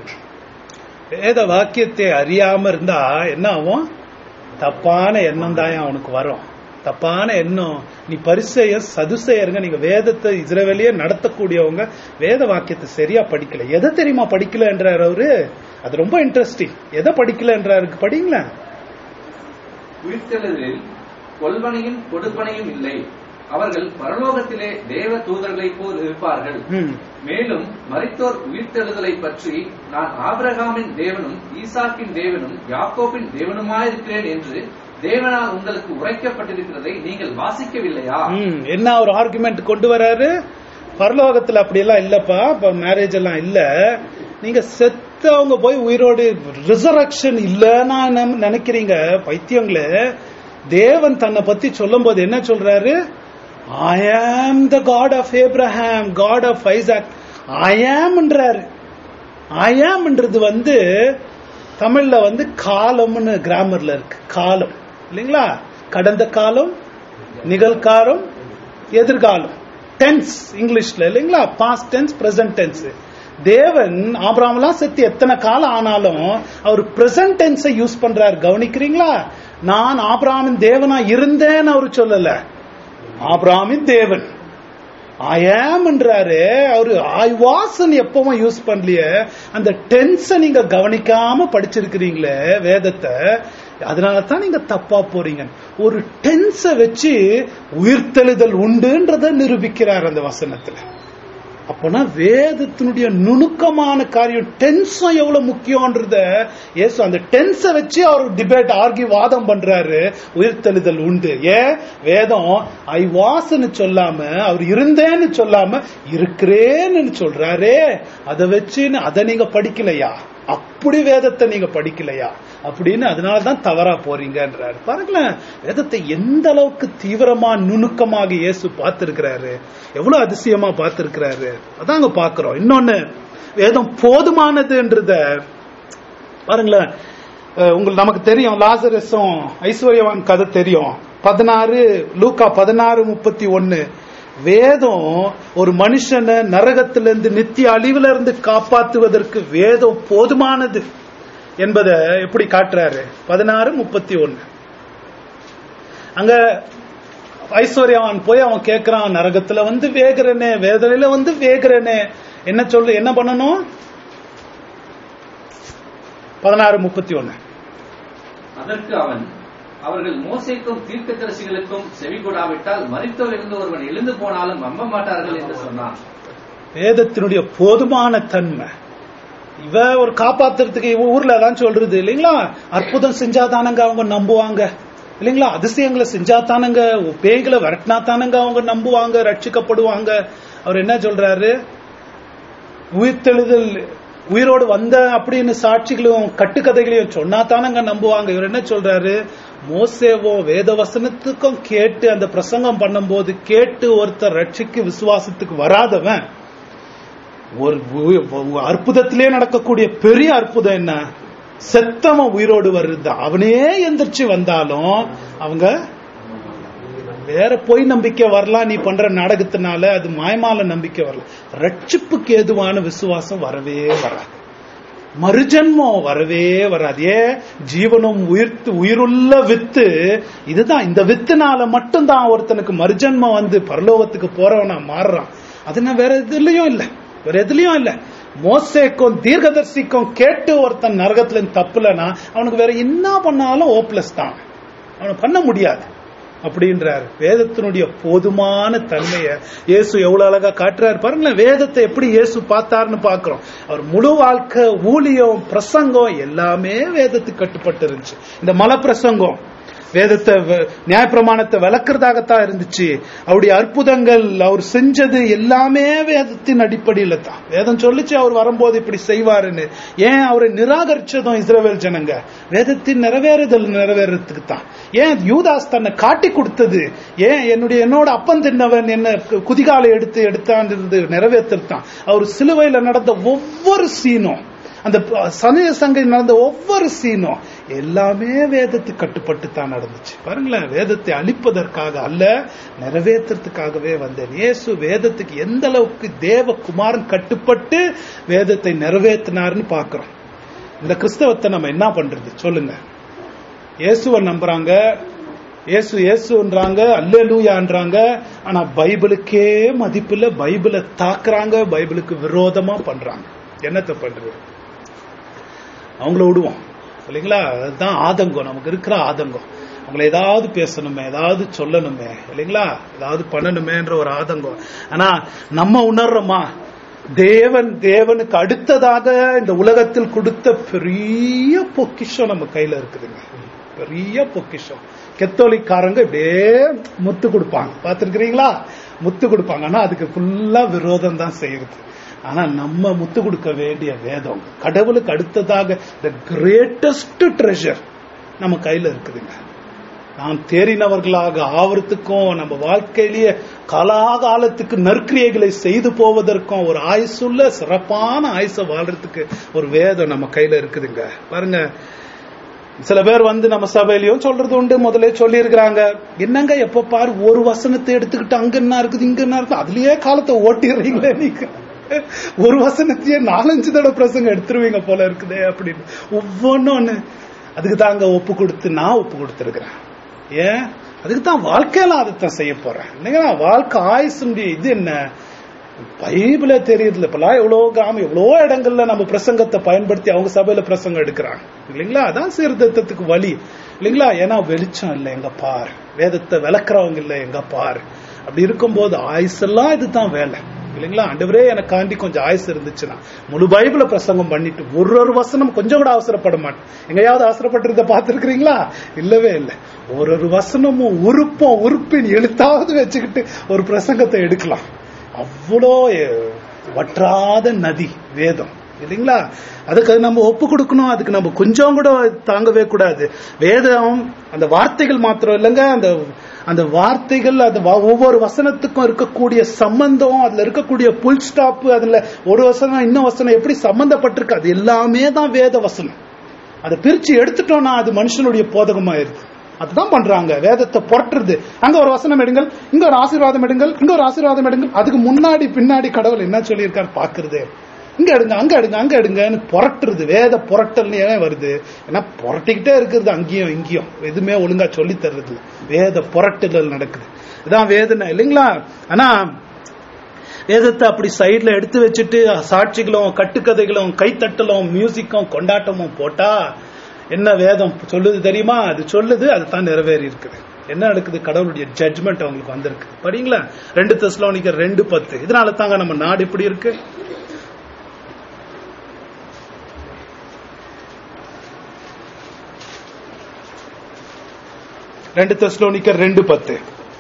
வேத வாக்கியத்தை அறியாம இருந்தா என்ன ஆகும் தப்பான எண்ணம் தான் அவனுக்கு வரும் தப்பான எண்ணம் நீ பரிசெய சதுசெயருங்க நீங்க வேதத்தை இஸ்ரவேலியே நடத்தக்கூடியவங்க வேத வாக்கியத்தை சரியா படிக்கல எதை தெரியுமா படிக்கல என்றார் அவரு அது ரொம்ப இன்ட்ரெஸ்டிங் எதை படிக்கல என்றாரு படிங்களேன் உயிர்த்தெழுதலில் கொல்வனையும் கொடுப்பனையும் இல்லை அவர்கள் பரலோகத்திலே தேவ தூதர்களைப் போல் இருப்பார்கள் ம். மேலும் மரித்தோர் உயிர்த்தெழுதலை பற்றி நான் ஆபிரகாமின் தேவனும் ஈசாக்கின் தேவனும் யாக்கோபின் தேவனுமாயிருக்கிறேன் என்று தேவனால் உங்களுக்கு உரைக்கப்பட்டிருக்கிறதை நீங்கள் வாசிக்கவில்லையா ம், என்ன ஒரு ஆர்குமெண்ட் கொண்டு வராரு பரலோகத்துல அப்படியெல்லாம் இல்லப்பா இப்ப மேரேஜ் எல்லாம் இல்ல நீங்க செத்தவங்க போய் உயிரோடு ரிசரக்ஷன் இல்லன்னா என்ன நினைக்கிறீங்க பைத்தியங்களே தேவன் தன்னை பத்தி சொல்லும் போது என்ன சொல்றாரு I am the God of Abraham God of Isaac I ஆம்ன்றாரு ஐ ஆம்ன்றது வந்து தமிழ்ல வந்து காலம்னு கிராமர்ல இருக்கு காலம் இல்லைங்களா கடந்த காலம் நிகழ்காலம் எதிர்காலம் டென்ஸ் இங்கிலீஷ்ல இல்லைங்களா பாஸ்ட் டென்ஸ் பிரசன்ட் டென்ஸ் தேவன் ஆபிராமெல்லாம் செத்து எத்தனை காலம் ஆனாலும் அவர் பிரசன்ட் டென்ஸை யூஸ் பண்றாரு கவனிக்கிறீங்களா நான் ஆபிராமின் தேவனா இருந்தேன்னு அவர் சொல்லல ஆபிராமின் தேவன் ஐ ஆம்ன்றாரு அவரு ஐ வாசன் எப்பவும் யூஸ் பண்ணலையே அந்த டென்ஸை நீங்க கவனிக்காம படிச்சிருக்கிறீங்களே வேதத்தை அதனால தான் நீங்க தப்பா போறீங்க ஒரு டென்ஸை வச்சு உயிர்த்தெழுதல் உண்டுன்றத நிரூபிக்கிறார் அந்த வசனத்துல அப்போனா வேதத்தினுடைய நுணுக்கமான காரியம் டென்ஸும் எவ்வளவு முக்கியம்ன்றத இயேசு அந்த டென்ஸை வச்சு அவர் டிபேட் ஆர்கி வாதம் பண்றாரு உயிர்த்தெழுதல் உண்டு ஏன் வேதம் ஐ வாஸ்ன்னு சொல்லாம அவர் இருந்தேன்னு சொல்லாம இருக்கிறேன்னு சொல்றாரே அதை வச்சு அதை நீங்க படிக்கலையா அப்படி வேதத்தை நீங்க படிக்கலையா அப்படின்னு அதனால தான் தவறா போறீங்கன்றாரு பாருங்களேன் வேதத்தை எந்த அளவுக்கு தீவிரமா நுணுக்கமாக இயேசு பார்த்திருக்கிறாரு எவ்வளவு அதிசயமா பார்த்திருக்கிறாரு அதாங்க பாக்குறோம் இன்னொன்னு வேதம் போதுமானதுன்றத பாருங்களேன் அஹ் உங்களுக்கு நமக்கு தெரியும் லாசரஸும் ஐஸ்வர்யவான் கதை தெரியும் பதினாறு லூக்கா பதினாறு முப்பத்தி ஒன்னு வேதம் ஒரு மனுஷனை நரகத்திலிருந்து நித்திய அழிவுல இருந்து காப்பாத்துவதற்கு வேதம் போதுமானது என்பதை எப்படி காட்டுறாரு பதினாறு முப்பத்தி ஒன்னு அங்க ஐஸ்வர்யவான் போய் அவன் கேட்கிறான் நரகத்துல வந்து வேகிறனே வேதனையில வந்து வேகிறனே என்ன சொல்லு என்ன பண்ணணும் பதினாறு முப்பத்தி ஒன்னு அதற்கு அவன் அவர்கள் மோசைக்கும் தீர்க்கதரிசிகளுக்கும் செவி கொடாவிட்டால் மரித்தோர் இருந்து ஒருவன் எழுந்து போனாலும் நம்ப மாட்டார்கள் என்று சொன்னான் வேதத்தினுடைய போதுமான தன்மை இவ ஒரு காப்பாத்துறதுக்கு இவ ஊர்ல தான் சொல்றது இல்லைங்களா அற்புதம் செஞ்சாதானங்க அவங்க நம்புவாங்க இல்லைங்களா அதிசயங்களை செஞ்சாதானங்க பேய்களை விரட்டினா தானங்க அவங்க நம்புவாங்க ரட்சிக்கப்படுவாங்க அவர் என்ன சொல்றாரு உயிர்த்தெழுதல் உயிரோடு வந்த அப்படின்னு சாட்சிகளையும் கட்டுக்கதைகளையும் சொன்னா தானங்க நம்புவாங்க இவர் என்ன சொல்றாரு மோசேவோ வேத வசனத்துக்கும் கேட்டு அந்த பிரசங்கம் பண்ணும்போது கேட்டு ஒருத்தர் ரட்சிக்கு விசுவாசத்துக்கு வராதவன் ஒரு உ- உ- அற்புதத்திலே நடக்கக்கூடிய பெரிய அற்புதம் என்ன செத்தவன் உயிரோடு வருது அவனே எந்திரிச்சு வந்தாலும் அவங்க வேற பொய் நம்பிக்கை வரலாம் நீ பண்ற நாடகத்தினால அது மாயமால நம்பிக்கை வரலாம் ரட்சிப்புக்கு ஏதுவான விசுவாசம் வரவே வராது மறுஜன்மம் வரவே வராது ஏன் ஜீவனும் உயிர்த்து உயிருள்ள வித்து இதுதான் இந்த வித்துனால மட்டும்தான் ஒருத்தனுக்கு மறுஜன்மம் வந்து பரலோகத்துக்கு போறவனா மாறுறான் அதுனா வேற எதுலயும் இல்ல வேற எதுலயும் இல்ல மோசேக்கும் தீர்க்கதர்சிக்கும் கேட்டு ஒருத்தன் நரகத்துல இருந்து தப்புலனா அவனுக்கு வேற என்ன பண்ணாலும் ஓப்லஸ் தான் அவனை பண்ண முடியாது அப்படின்றார் வேதத்தினுடைய போதுமான தன்மையை இயேசு எவ்வளவு அழகா காட்டுறாரு பாருங்களேன் வேதத்தை எப்படி இயேசு பார்த்தாருன்னு பாக்குறோம் அவர் முழு வாழ்க்கை ஊழியம் பிரசங்கம் எல்லாமே வேதத்துக்கு கட்டுப்பட்டு இருந்துச்சு இந்த மலை பிரசங்கம் வேதத்தை வ- நியாயப்பிரமாணத்தை விளக்குறதாகத்தான் இருந்துச்சு அவருடைய அற்புதங்கள் அவர் செஞ்சது எல்லாமே வேதத்தின் அடிப்படையில தான் வேதம் சொல்லிச்சு அவர் வரும்போது இப்படி செய்வாருன்னு ஏன் அவரை நிராகரிச்சதும் இஸ்ரவேல் ஜனங்க வேதத்தின் நிறைவேறுதல் நிறைவேறதுக்கு தான் ஏன் யூதாஸ் தன்னை காட்டி கொடுத்தது ஏன் என்னுடைய என்னோட அப்பன் தின்னவன் என்ன கு- குதிகாலை எடுத்து எடுத்தான்றது நிறைவேற்றத்தான் அவர் சிலுவையில நடந்த ஒவ்வொரு சீனும் அந்த சமய சங்கை நடந்த ஒவ்வொரு சீனும் எல்லாமே வேதத்துக்கு கட்டுப்பட்டு தான் நடந்துச்சு பாருங்களேன் வேதத்தை அழிப்பதற்காக அல்ல நிறைவேற்றுறதுக்காகவே வந்தேன் இயேசு வேதத்துக்கு எந்த அளவுக்கு தேவகுமாரன் கட்டுப்பட்டு வேதத்தை நிறைவேற்றினார்னு பார்க்கிறோம் இந்த கிறிஸ்தவத்தை நம்ம என்ன பண்றது சொல்லுங்க இயேசுவை நம்புறாங்க இயேசு இயேசுன்றாங்க அல்லேலூயான்றாங்க ஆனா பைபிளுக்கே மதிப்பில்ல பைபிளை தாக்குறாங்க பைபிளுக்கு விரோதமா பண்றாங்க என்னத்தை பண்றது அவங்கள விடுவோம் இல்லைங்களா அதுதான் ஆதங்கம் நமக்கு இருக்கிற ஆதங்கம் அவங்கள ஏதாவது பேசணுமே ஏதாவது சொல்லணுமே இல்லைங்களா ஏதாவது பண்ணணுமேன்ற ஒரு ஆதங்கம் ஆனா நம்ம உணர்றோமா தேவன் தேவனுக்கு அடுத்ததாக இந்த உலகத்தில் கொடுத்த பெரிய பொக்கிஷம் நம்ம கையில இருக்குதுங்க பெரிய பொக்கிஷம் கெத்தோலிக்காரங்க இப்படியே முத்து கொடுப்பாங்க பார்த்திருக்கிறீங்களா முத்து கொடுப்பாங்க ஆனா அதுக்கு ஃபுல்லா விரோதம் தான் செய்யுது ஆனா நம்ம முத்து கொடுக்க வேண்டிய வேதம் கடவுளுக்கு அடுத்ததாக த கிரேட்டஸ்ட் ட்ரெஷர் நம்ம கையில இருக்குதுங்க நாம் தேறினவர்களாக ஆவறதுக்கும் நம்ம வாழ்க்கையிலேயே காலாகாலத்துக்கு நற்கிரியைகளை செய்து போவதற்கும் ஒரு ஆயுசுள்ள சிறப்பான ஆயுச வாழ்றதுக்கு ஒரு வேதம் நம்ம கையில இருக்குதுங்க பாருங்க சில பேர் வந்து நம்ம சபையிலயும் சொல்றது உண்டு முதல்ல சொல்லி இருக்கிறாங்க என்னங்க எப்ப பாரு ஒரு வசனத்தை எடுத்துக்கிட்டு அங்க என்ன இருக்குது இங்க என்ன இருக்குது அதுலயே காலத்தை ஓட்டிடுறீங்களே நீங்க ஒரு வசனத்தையே நாலஞ்சு தடவை பிரசங்க எடுத்துருவீங்க போல இருக்குதே அப்படின்னு ஒவ்வொன்றும் ஒண்ணு அதுக்கு தாங்க ஒப்பு கொடுத்து நான் ஒப்பு கொடுத்துருக்கிறேன் ஏன் அதுக்கு தான் வாழ்க்கையில அதைத்தான் செய்ய போறேன் இல்லைங்களா வாழ்க்கை ஆயுசுடைய இது என்ன பைபிள தெரியுதுல இப்பெல்லாம் எவ்வளோ கிராமம் எவ்வளோ இடங்கள்ல நம்ம பிரசங்கத்தை பயன்படுத்தி அவங்க சபையில பிரசங்கம் எடுக்கிறாங்க இல்லைங்களா அதான் சீர்திருத்தத்துக்கு வழி இல்லைங்களா ஏன்னா வெளிச்சம் இல்லை எங்க பார் வேதத்தை விளக்குறவங்க இல்லை எங்க பார் அப்படி இருக்கும்போது ஆயுசெல்லாம் இதுதான் வேலை இல்லைங்களா ஆண்டவரே எனக்கு காண்டி கொஞ்சம் ஆயுசு இருந்துச்சுன்னா முழு பைபிள பிரசங்கம் பண்ணிட்டு ஒரு ஒரு வசனம் கொஞ்சம் கூட அவசரப்பட மாட்டேன் எங்கேயாவது அவசரப்பட்டிருந்த பார்த்திருக்கிறீங்களா இல்லவே இல்லை ஒரு ஒரு வசனமும் உறுப்பும் உறுப்பின் எழுத்தாவது வச்சுக்கிட்டு ஒரு பிரசங்கத்தை எடுக்கலாம் அவ்வளோ அஹ், வற்றாத நதி வேதம் இல்லைங்களா அதுக்கு அது நம்ம ஒப்பு கொடுக்கணும் அதுக்கு நம்ம கொஞ்சம் கூட தாங்கவே கூடாது வேதம் அந்த வார்த்தைகள் மாத்திரம் இல்லைங்க அந்த அந்த வார்த்தைகள் அந்த வா- ஒவ்வொரு வசனத்துக்கும் இருக்கக்கூடிய சம்பந்தம் அதுல இருக்கக்கூடிய புல் ஸ்டாப் அதுல ஒரு வசனம் இன்னும் வசனம் எப்படி சம்பந்தப்பட்டிருக்கு அது எல்லாமே தான் வேத வசனம் அதை பிரிச்சு எடுத்துட்டோம்னா அது மனுஷனுடைய போதகமாயிருது அதுதான் பண்றாங்க வேதத்தை புரட்டுறது அங்க ஒரு வசனம் எடுங்கள் இங்க ஒரு ஆசீர்வாதம் எடுங்கள் இங்க ஒரு ஆசீர்வாதம் எடுங்கள் அதுக்கு முன்னாடி பின்னாடி கடவுள் என்ன சொல்லியிருக்காரு பாக்குறது இங்க எடுங்க அங்க எடுங்க அங்க எடுங்கன்னு புரட்டுறது வேத புரட்டல்னு ஏன் வருது ஏன்னா புரட்டிக்கிட்டே இருக்கிறது அங்கேயும் இங்கேயும் எதுவுமே ஒழுங்கா சொல்லி தர்றது இல்ல. வேத புரட்டுதல் நடக்குது இதான் வேதனை இல்லைங்களா ஆனா வேதத்தை அப்படி சைடுல எடுத்து வச்சுட்டு சாட்சிகளும் கட்டுக்கதைகளும் கைத்தட்டலும் மியூசிக்கும் கொண்டாட்டமும் போட்டா என்ன வேதம் சொல்லுது தெரியுமா அது சொல்லுது அது தான் நிறைவேறி இருக்குது என்ன நடக்குது கடவுளுடைய ஜட்ஜ்மெண்ட் அவங்களுக்கு வந்திருக்கு படிங்களா ரெண்டு தெஸ்லோனிக்கர் ரெண்டு பத்து இதனால தாங்க நம்ம நாடு இப்படி இருக்கு ரெண்டு தெஸ்லோனிக்கர் ரெண்டு பத்து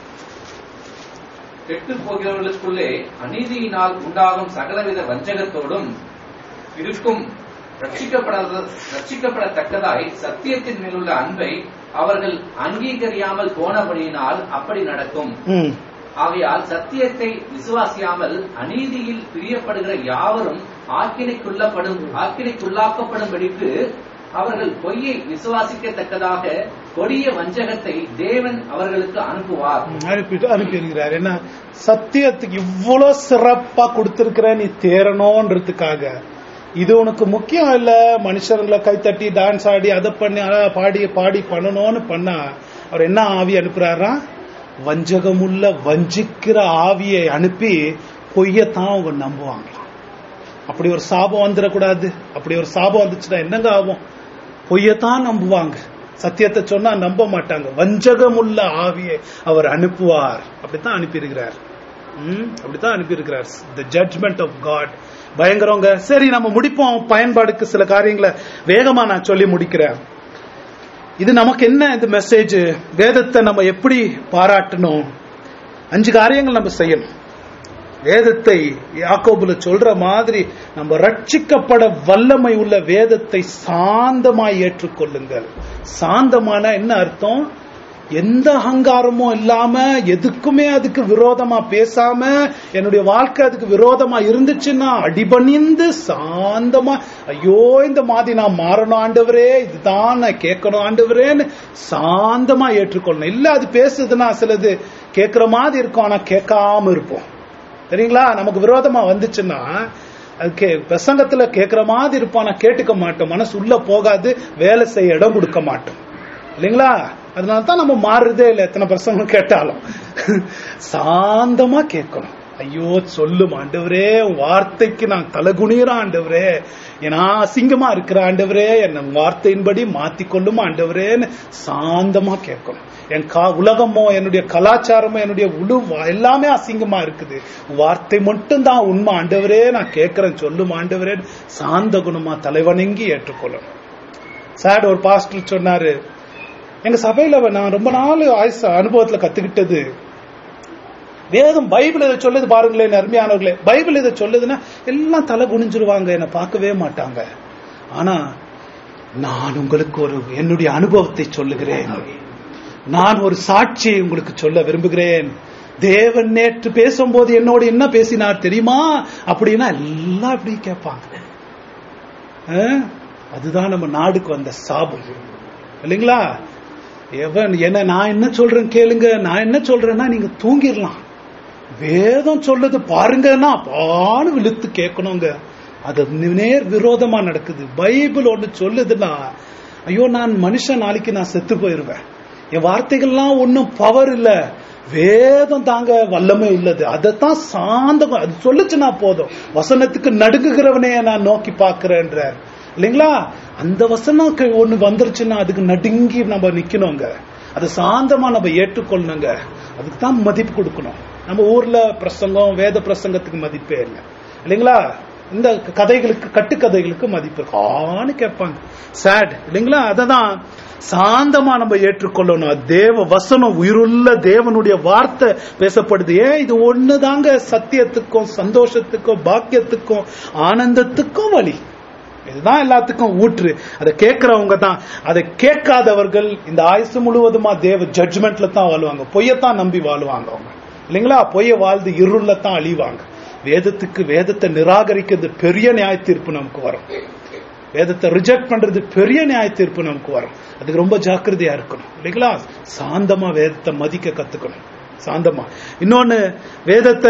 கெட்டு போகிறவர்களுக்குள்ளே அநீதியினால் உண்டாகும் சகலவித வஞ்சகத்தோடும் இருக்கும் ரட்சிக்கப்படாத ரட்சிக்கப்படத்தக்கதாய் சத்தியத்தின் மேலுள்ள அன்பை அவர்கள் அங்கீகரியாமல் போனபடியினால் அப்படி நடக்கும் ம் ஆகையால் சத்தியத்தை விசுவாசியாமல் அநீதியில் பிரியப்படுகிற யாவரும் ஆக்கினைக்குள்ளப்படும் ஆக்கினைக்குள்ளாக்கப்படும்படிக்கு அவர்கள் பொய்யை விசுவாசிக்கத்தக்கதாக கொடிய வஞ்சகத்தை தேவன் அவர்களுக்கு அனுப்புவார் அனுப்பிட்டு அனுப்பியிருக்கிறார் என்ன சத்தியத்துக்கு இவ்வளவு சிறப்பா கொடுத்திருக்கிற நீ தேரணும்ன்றதுக்காக இது உனக்கு முக்கியம் இல்ல மனுஷர்களை கைத்தட்டி டான்ஸ் ஆடி அதை பண்ணி அதை பாடி பாடி பண்ணணும்னு பண்ணா அவர் என்ன ஆவி அனுப்புறாரா வஞ்சகமுள்ள வஞ்சிக்கிற ஆவியை அனுப்பி பொய்யத்தான் அவங்க நம்புவாங்களாம் அப்படி ஒரு சாபம் வந்துடக்கூடாது அப்படி ஒரு சாபம் வந்துச்சுன்னா என்னங்க ஆகும் பொய்யத்தான் நம்புவாங்க சத்தியத்தை சொன்னா நம்ப மாட்டாங்க வஞ்சகமுள்ள ஆவியை அவர் அனுப்புவார் அப்படித்தான் அனுப்பியிருக்கிறார் ம், அப்படித்தான் அனுப்பியிருக்கிறார் த ஜட்ஜ்மெண்ட் ஆஃப் காட் பயங்கரவங்க சரி நம்ம முடிப்போம் பயன்பாடுக்கு சில காரியங்களை வேகமா நான் சொல்லி முடிக்கிறேன் இது நமக்கு என்ன இந்த மெசேஜ் வேதத்தை நம்ம எப்படி பாராட்டணும் அஞ்சு காரியங்கள் நம்ம செய்யணும் வேதத்தை யாக்கோபுல சொல்ற மாதிரி நம்ம ரட்சிக்கப்பட வல்லமை உள்ள வேதத்தை சாந்தமாய் ஏற்றுக்கொள்ளுங்கள் சாந்தமான என்ன அர்த்தம் எந்த அகங்காரமும் இல்லாம எதுக்குமே அதுக்கு விரோதமா பேசாம என்னுடைய வாழ்க்கை அதுக்கு விரோதமா இருந்துச்சுன்னா அடிபணிந்து சாந்தமா ஐயோ இந்த மாதிரி நான் மாறணும் ஆண்டவரே இதுதான் நான் கேட்கணும் ஆண்டவரேன்னு சாந்தமா ஏற்றுக்கொள்ளணும் இல்ல அது பேசுதுன்னா சிலது கேட்கிற மாதிரி இருக்கும் ஆனா கேட்காம இருப்போம் சரிங்களா நமக்கு விரோதமா வந்துச்சுன்னா அது கே பிரசங்கத்துல கேட்கிற மாதிரி இருப்போம் ஆனா கேட்டுக்க மாட்டோம் மனசு உள்ள போகாது வேலை செய்ய இடம் கொடுக்க மாட்டோம் இல்லைங்களா அதனால தான் நம்ம மாறுறதே இல்லை எத்தனை பிரசங்கம் கேட்டாலும் சாந்தமா கேட்கணும் ஐயோ சொல்லும் ஆண்டவரே உன் வார்த்தைக்கு நான் தலகுனிறேன் ஆண்டவரே ஏன்னா அசிங்கமா இருக்கிற ஆண்டவரே என்ன உன் வார்த்தையின்படி மாத்திக்கொள்ளும் ஆண்டவரேன்னு சாந்தமா கேட்கணும் என் கா உலகமோ என்னுடைய கலாச்சாரமோ என்னுடைய உழு எல்லாமே அசிங்கமா இருக்குது உன் வார்த்தை மட்டும்தான் உண்மை ஆண்டவரே நான் கேட்கிறேன் சொல்லும் ஆண்டவரே சாந்த குணமா தலைவணங்கி ஏற்றுக்கொள்ளணும் சார் ஒரு பாஸ்டர் சொன்னாரு எங்க சபையில நான் ரொம்ப நாள் ஆயுச அனுபவத்துல கத்துக்கிட்டது வேதம் பைபிள் இதை சொல்லுது பாருங்களேன் அருமையானவர்களே பைபிள் இதை சொல்லுதுன்னா எல்லாம் தலை குனிஞ்சிருவாங்க என்னை பார்க்கவே மாட்டாங்க ஆனா நான் உங்களுக்கு ஒரு என்னுடைய அனுபவத்தை சொல்லுகிறேன் நான் ஒரு சாட்சியை உங்களுக்கு சொல்ல விரும்புகிறேன் தேவன் நேற்று பேசும்போது என்னோட என்ன பேசினார் தெரியுமா அப்படின்னா எல்லாம் இப்படி கேட்பாங்க அஹ், அதுதான் நம்ம நாடுக்கு வந்த சாபம் இல்லைங்களா எவன் என்ன நான் என்ன சொல்றேன் கேளுங்க நான் என்ன சொல்றேன்னா நீங்க தூங்கிடலாம் வேதம் சொல்லுது பாருங்கன்னா பானு விழுத்து கேட்கணுங்க அது நேர் விரோதமா நடக்குது பைபிள் ஒண்ணு சொல்லுதுன்னா ஐயோ நான் மனுஷன் நாளைக்கு நான் செத்து போயிருவேன் என் வார்த்தைகள்லாம் ஒன்றும் பவர் இல்ல வேதம் தாங்க வல்லமை இல்லது அதைத்தான் சாந்தம் அது சொல்லுச்சுன்னா போதும் வசனத்துக்கு நடுங்குகிறவனே நான் நோக்கி பார்க்கிறேன்றார் இல்லைங்களா அந்த வசனம் க- ஒண்ணு வந்துருச்சுன்னா அதுக்கு நடுங்கி நம்ம நிக்கணுங்க அது சாந்தமா நம்ம ஏற்றுக்கொள்ளணுங்க அதுக்கு தான் மதிப்பு கொடுக்கணும் நம்ம ஊர்ல பிரசங்கம் வேத பிரசங்கத்துக்கு மதிப்பே இல்லை இல்லைங்களா இந்த கதைகளுக்கு கட்டுக்கதைகளுக்கு மதிப்பு இருக்கு ஆன்னு கேட்பாங்க சேட் இல்லைங்களா அததான் சாந்தமா நம்ம ஏற்றுக்கொள்ளணும் அது தேவ வசனம் உயிருள்ள தேவனுடைய வார்த்தை பேசப்படுது ஏன் இது ஒண்ணுதாங்க சத்தியத்துக்கும் சந்தோஷத்துக்கும் பாக்கியத்துக்கும் ஆனந்தத்துக்கும் வழி இதுதான் எல்லாத்துக்கும் ஊற்று அதை கேட்கிறவங்க தான் அதை கேட்காதவர்கள் இந்த ஆயுசு முழுவதுமா தேவ ஜட்ஜ்மெண்ட்ல தான் வாழ்வாங்க பொய்யத்தான் நம்பி வாழ்வாங்க அவங்க இல்லைங்களா பொய்ய வாழ்ந்து இருள தான் அழிவாங்க வேதத்துக்கு வேதத்தை நிராகரிக்கிறது பெரிய நியாய தீர்ப்பு நமக்கு வரும் வேதத்தை ரிஜெக்ட் பண்றது பெரிய நியாய தீர்ப்பு நமக்கு வரும் அதுக்கு ரொம்ப ஜாக்கிரதையா இருக்கணும் இல்லைங்களா சாந்தமா வேதத்தை மதிக்க கத்துக்கணும் சாந்தமா இன்னொன்னு வேதத்தை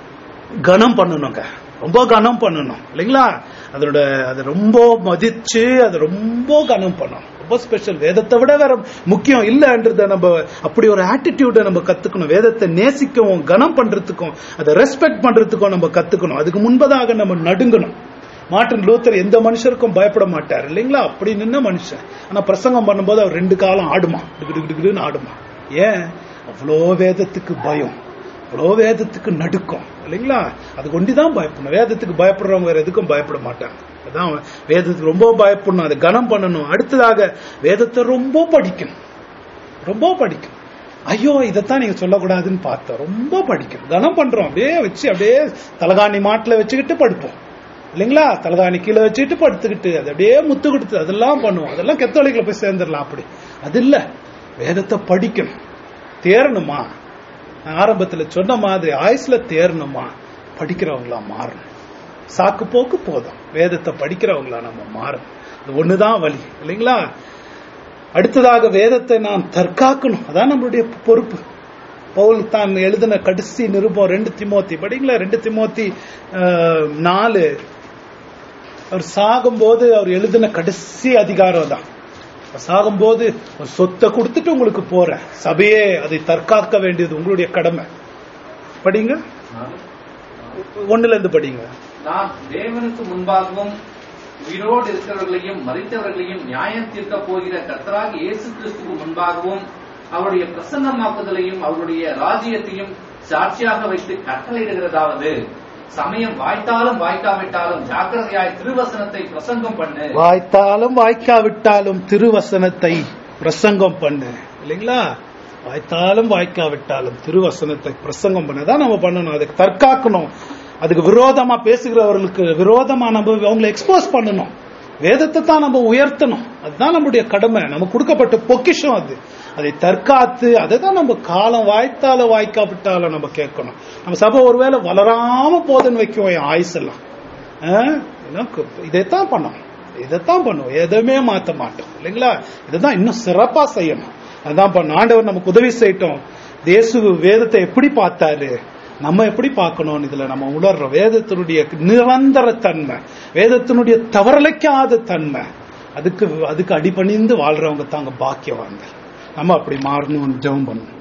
கனம் பண்ணணுங்க ரொம்ப கனம் பண்ணணும் இல்லைங்களா அதோட அதை ரொம்ப மதிச்சு அதை ரொம்ப கனம் பண்ணணும் ரொம்ப ஸ்பெஷல் வேதத்தை விட வேற முக்கியம் இல்லைன்றத நம்ம அப்படி ஒரு ஆட்டிடியூட நம்ம கத்துக்கணும் வேதத்தை நேசிக்கவும் கனம் பண்றதுக்கும் அதை ரெஸ்பெக்ட் பண்றதுக்கும் நம்ம கத்துக்கணும் அதுக்கு முன்பதாக நம்ம நடுங்கணும் மார்ட்டின் லூத்தர் எந்த மனுஷருக்கும் பயப்பட மாட்டார் இல்லைங்களா அப்படி நின்ன மனுஷன் ஆனா பிரசங்கம் பண்ணும்போது அவர் ரெண்டு காலம் ஆடுமா டிகுன்னு ஆடுமா ஏன் அவ்வளோ வேதத்துக்கு பயம் அவ்வளோ வேதத்துக்கு நடுக்கம் இல்லைங்களா அது கொண்டுதான் பயப்படணும் வேதத்துக்கு பயப்படுறவங்க வேற எதுக்கும் பயப்பட மாட்டாங்க அதான் வேதத்துக்கு ரொம்ப பயப்படணும் அதை கனம் பண்ணணும் அடுத்ததாக வேதத்தை ரொம்ப படிக்கணும் ரொம்ப படிக்கணும் ஐயோ இதைத்தான் நீங்க சொல்லக்கூடாதுன்னு பார்த்தோம் ரொம்ப படிக்கணும் கனம் பண்றோம் அப்படியே வச்சு அப்படியே தலகாணி மாட்டுல வச்சுக்கிட்டு படுப்போம் இல்லைங்களா தலகாணி கீழே வச்சுட்டு படுத்துக்கிட்டு அது அப்படியே முத்து கொடுத்து அதெல்லாம் பண்ணுவோம் அதெல்லாம் கத்தோலிக்கல போய் சேர்ந்துடலாம் அப்படி அது இல்ல வேதத்தை படிக்கணும் தேரணுமா நான் ஆரம்பத்துல சொன்ன மாதிரி ஆயுஸ்ல தேரணுமா படிக்கிறவங்களா மாறணும் சாக்கு போக்கு போதும் வேதத்தை படிக்கிறவங்களா நம்ம மாறணும் அது ஒண்ணுதான் வழி இல்லைங்களா அடுத்ததாக வேதத்தை நாம் தற்காக்கணும் அதான் நம்மளுடைய பொறுப்பு பவுல் தான் எழுதின கடைசி நிருபம் ரெண்டு திமோத்தி படிங்களா ரெண்டு திமோத்தி அஹ், நாலு அவர் சாகும்போது அவர் எழுதின கடைசி அதிகாரம் தான் அவர் சாகும்போது ஒரு சொத்தை கொடுத்துட்டு உங்களுக்கு போறேன் சபையே அதை தற்காக்க வேண்டியது உங்களுடைய கடமை படிங்க ஒண்ணுல இருந்து படிங்க நான் தேவனுக்கு முன்பாகவும் உயிரோடு இருக்கிறவர்களையும் மறித்தவர்களையும் நியாயம் தீர்க்க போகிற கர்த்தராக இயேசு கிறிஸ்துக்கு முன்பாகவும் அவருடைய பிரசன்னமாக்குதலையும் அவருடைய ராஜ்யத்தையும் சாட்சியாக வைத்து கட்டளையிடுகிறதாவது சமயம் வாய்த்தாலும் வாய்க்காவிட்டாலும் ஜாக்கிரதையாய் திருவசனத்தை பிரசங்கம் பண்ணு வாய்த்தாலும் வாய்க்காவிட்டாலும் திருவசனத்தை பிரசங்கம் பண்ணு இல்லைங்களா வாய்த்தாலும் வாய்க்காவிட்டாலும் திருவசனத்தை பிரசங்கம் பண்ணதான் நம்ம பண்ணணும் அதுக்கு தற்காக்கணும் அதுக்கு விரோதமா பேசுகிறவர்களுக்கு விரோதமா நம்ம அவங்களை எக்ஸ்போஸ் பண்ணணும் வேதத்தை தான் நம்ம உயர்த்தணும் அதுதான் நம்முடைய கடமை நமக்கு கொடுக்கப்பட்ட பொக்கிஷம் அது அதை தற்காத்து அதை தான் நம்ம காலம் வாய்த்தாலும் வாய்க்காவிட்டாலும் நம்ம கேட்கணும் நம்ம சபை ஒருவேளை வளராம போதுன்னு வைக்குவோம் என் ஆயுஸ் எல்லாம் ஆஹ், எனக்கு இதைத்தான் பண்ணோம் இதைத்தான் பண்ணுவோம் எதுவுமே மாத்த மாட்டோம் இல்லைங்களா இதுதான் இன்னும் சிறப்பா செய்யணும் அதான் பண்ண ஆண்டவர் நமக்கு உதவி செய்யட்டும் தேசு வேதத்தை எப்படி பார்த்தாரு நம்ம எப்படி பார்க்கணும் இதுல நம்ம உணர்றோம் வேதத்தினுடைய நிரந்தர தன்மை வேதத்தினுடைய தவறலைக்காத தன்மை அதுக்கு அதுக்கு அடிபணிந்து வாழ்றவங்க தாங்க பாக்கியவாங்க நம்ம அப்படி மாறணும்னு ஜெபம் பண்ணணும்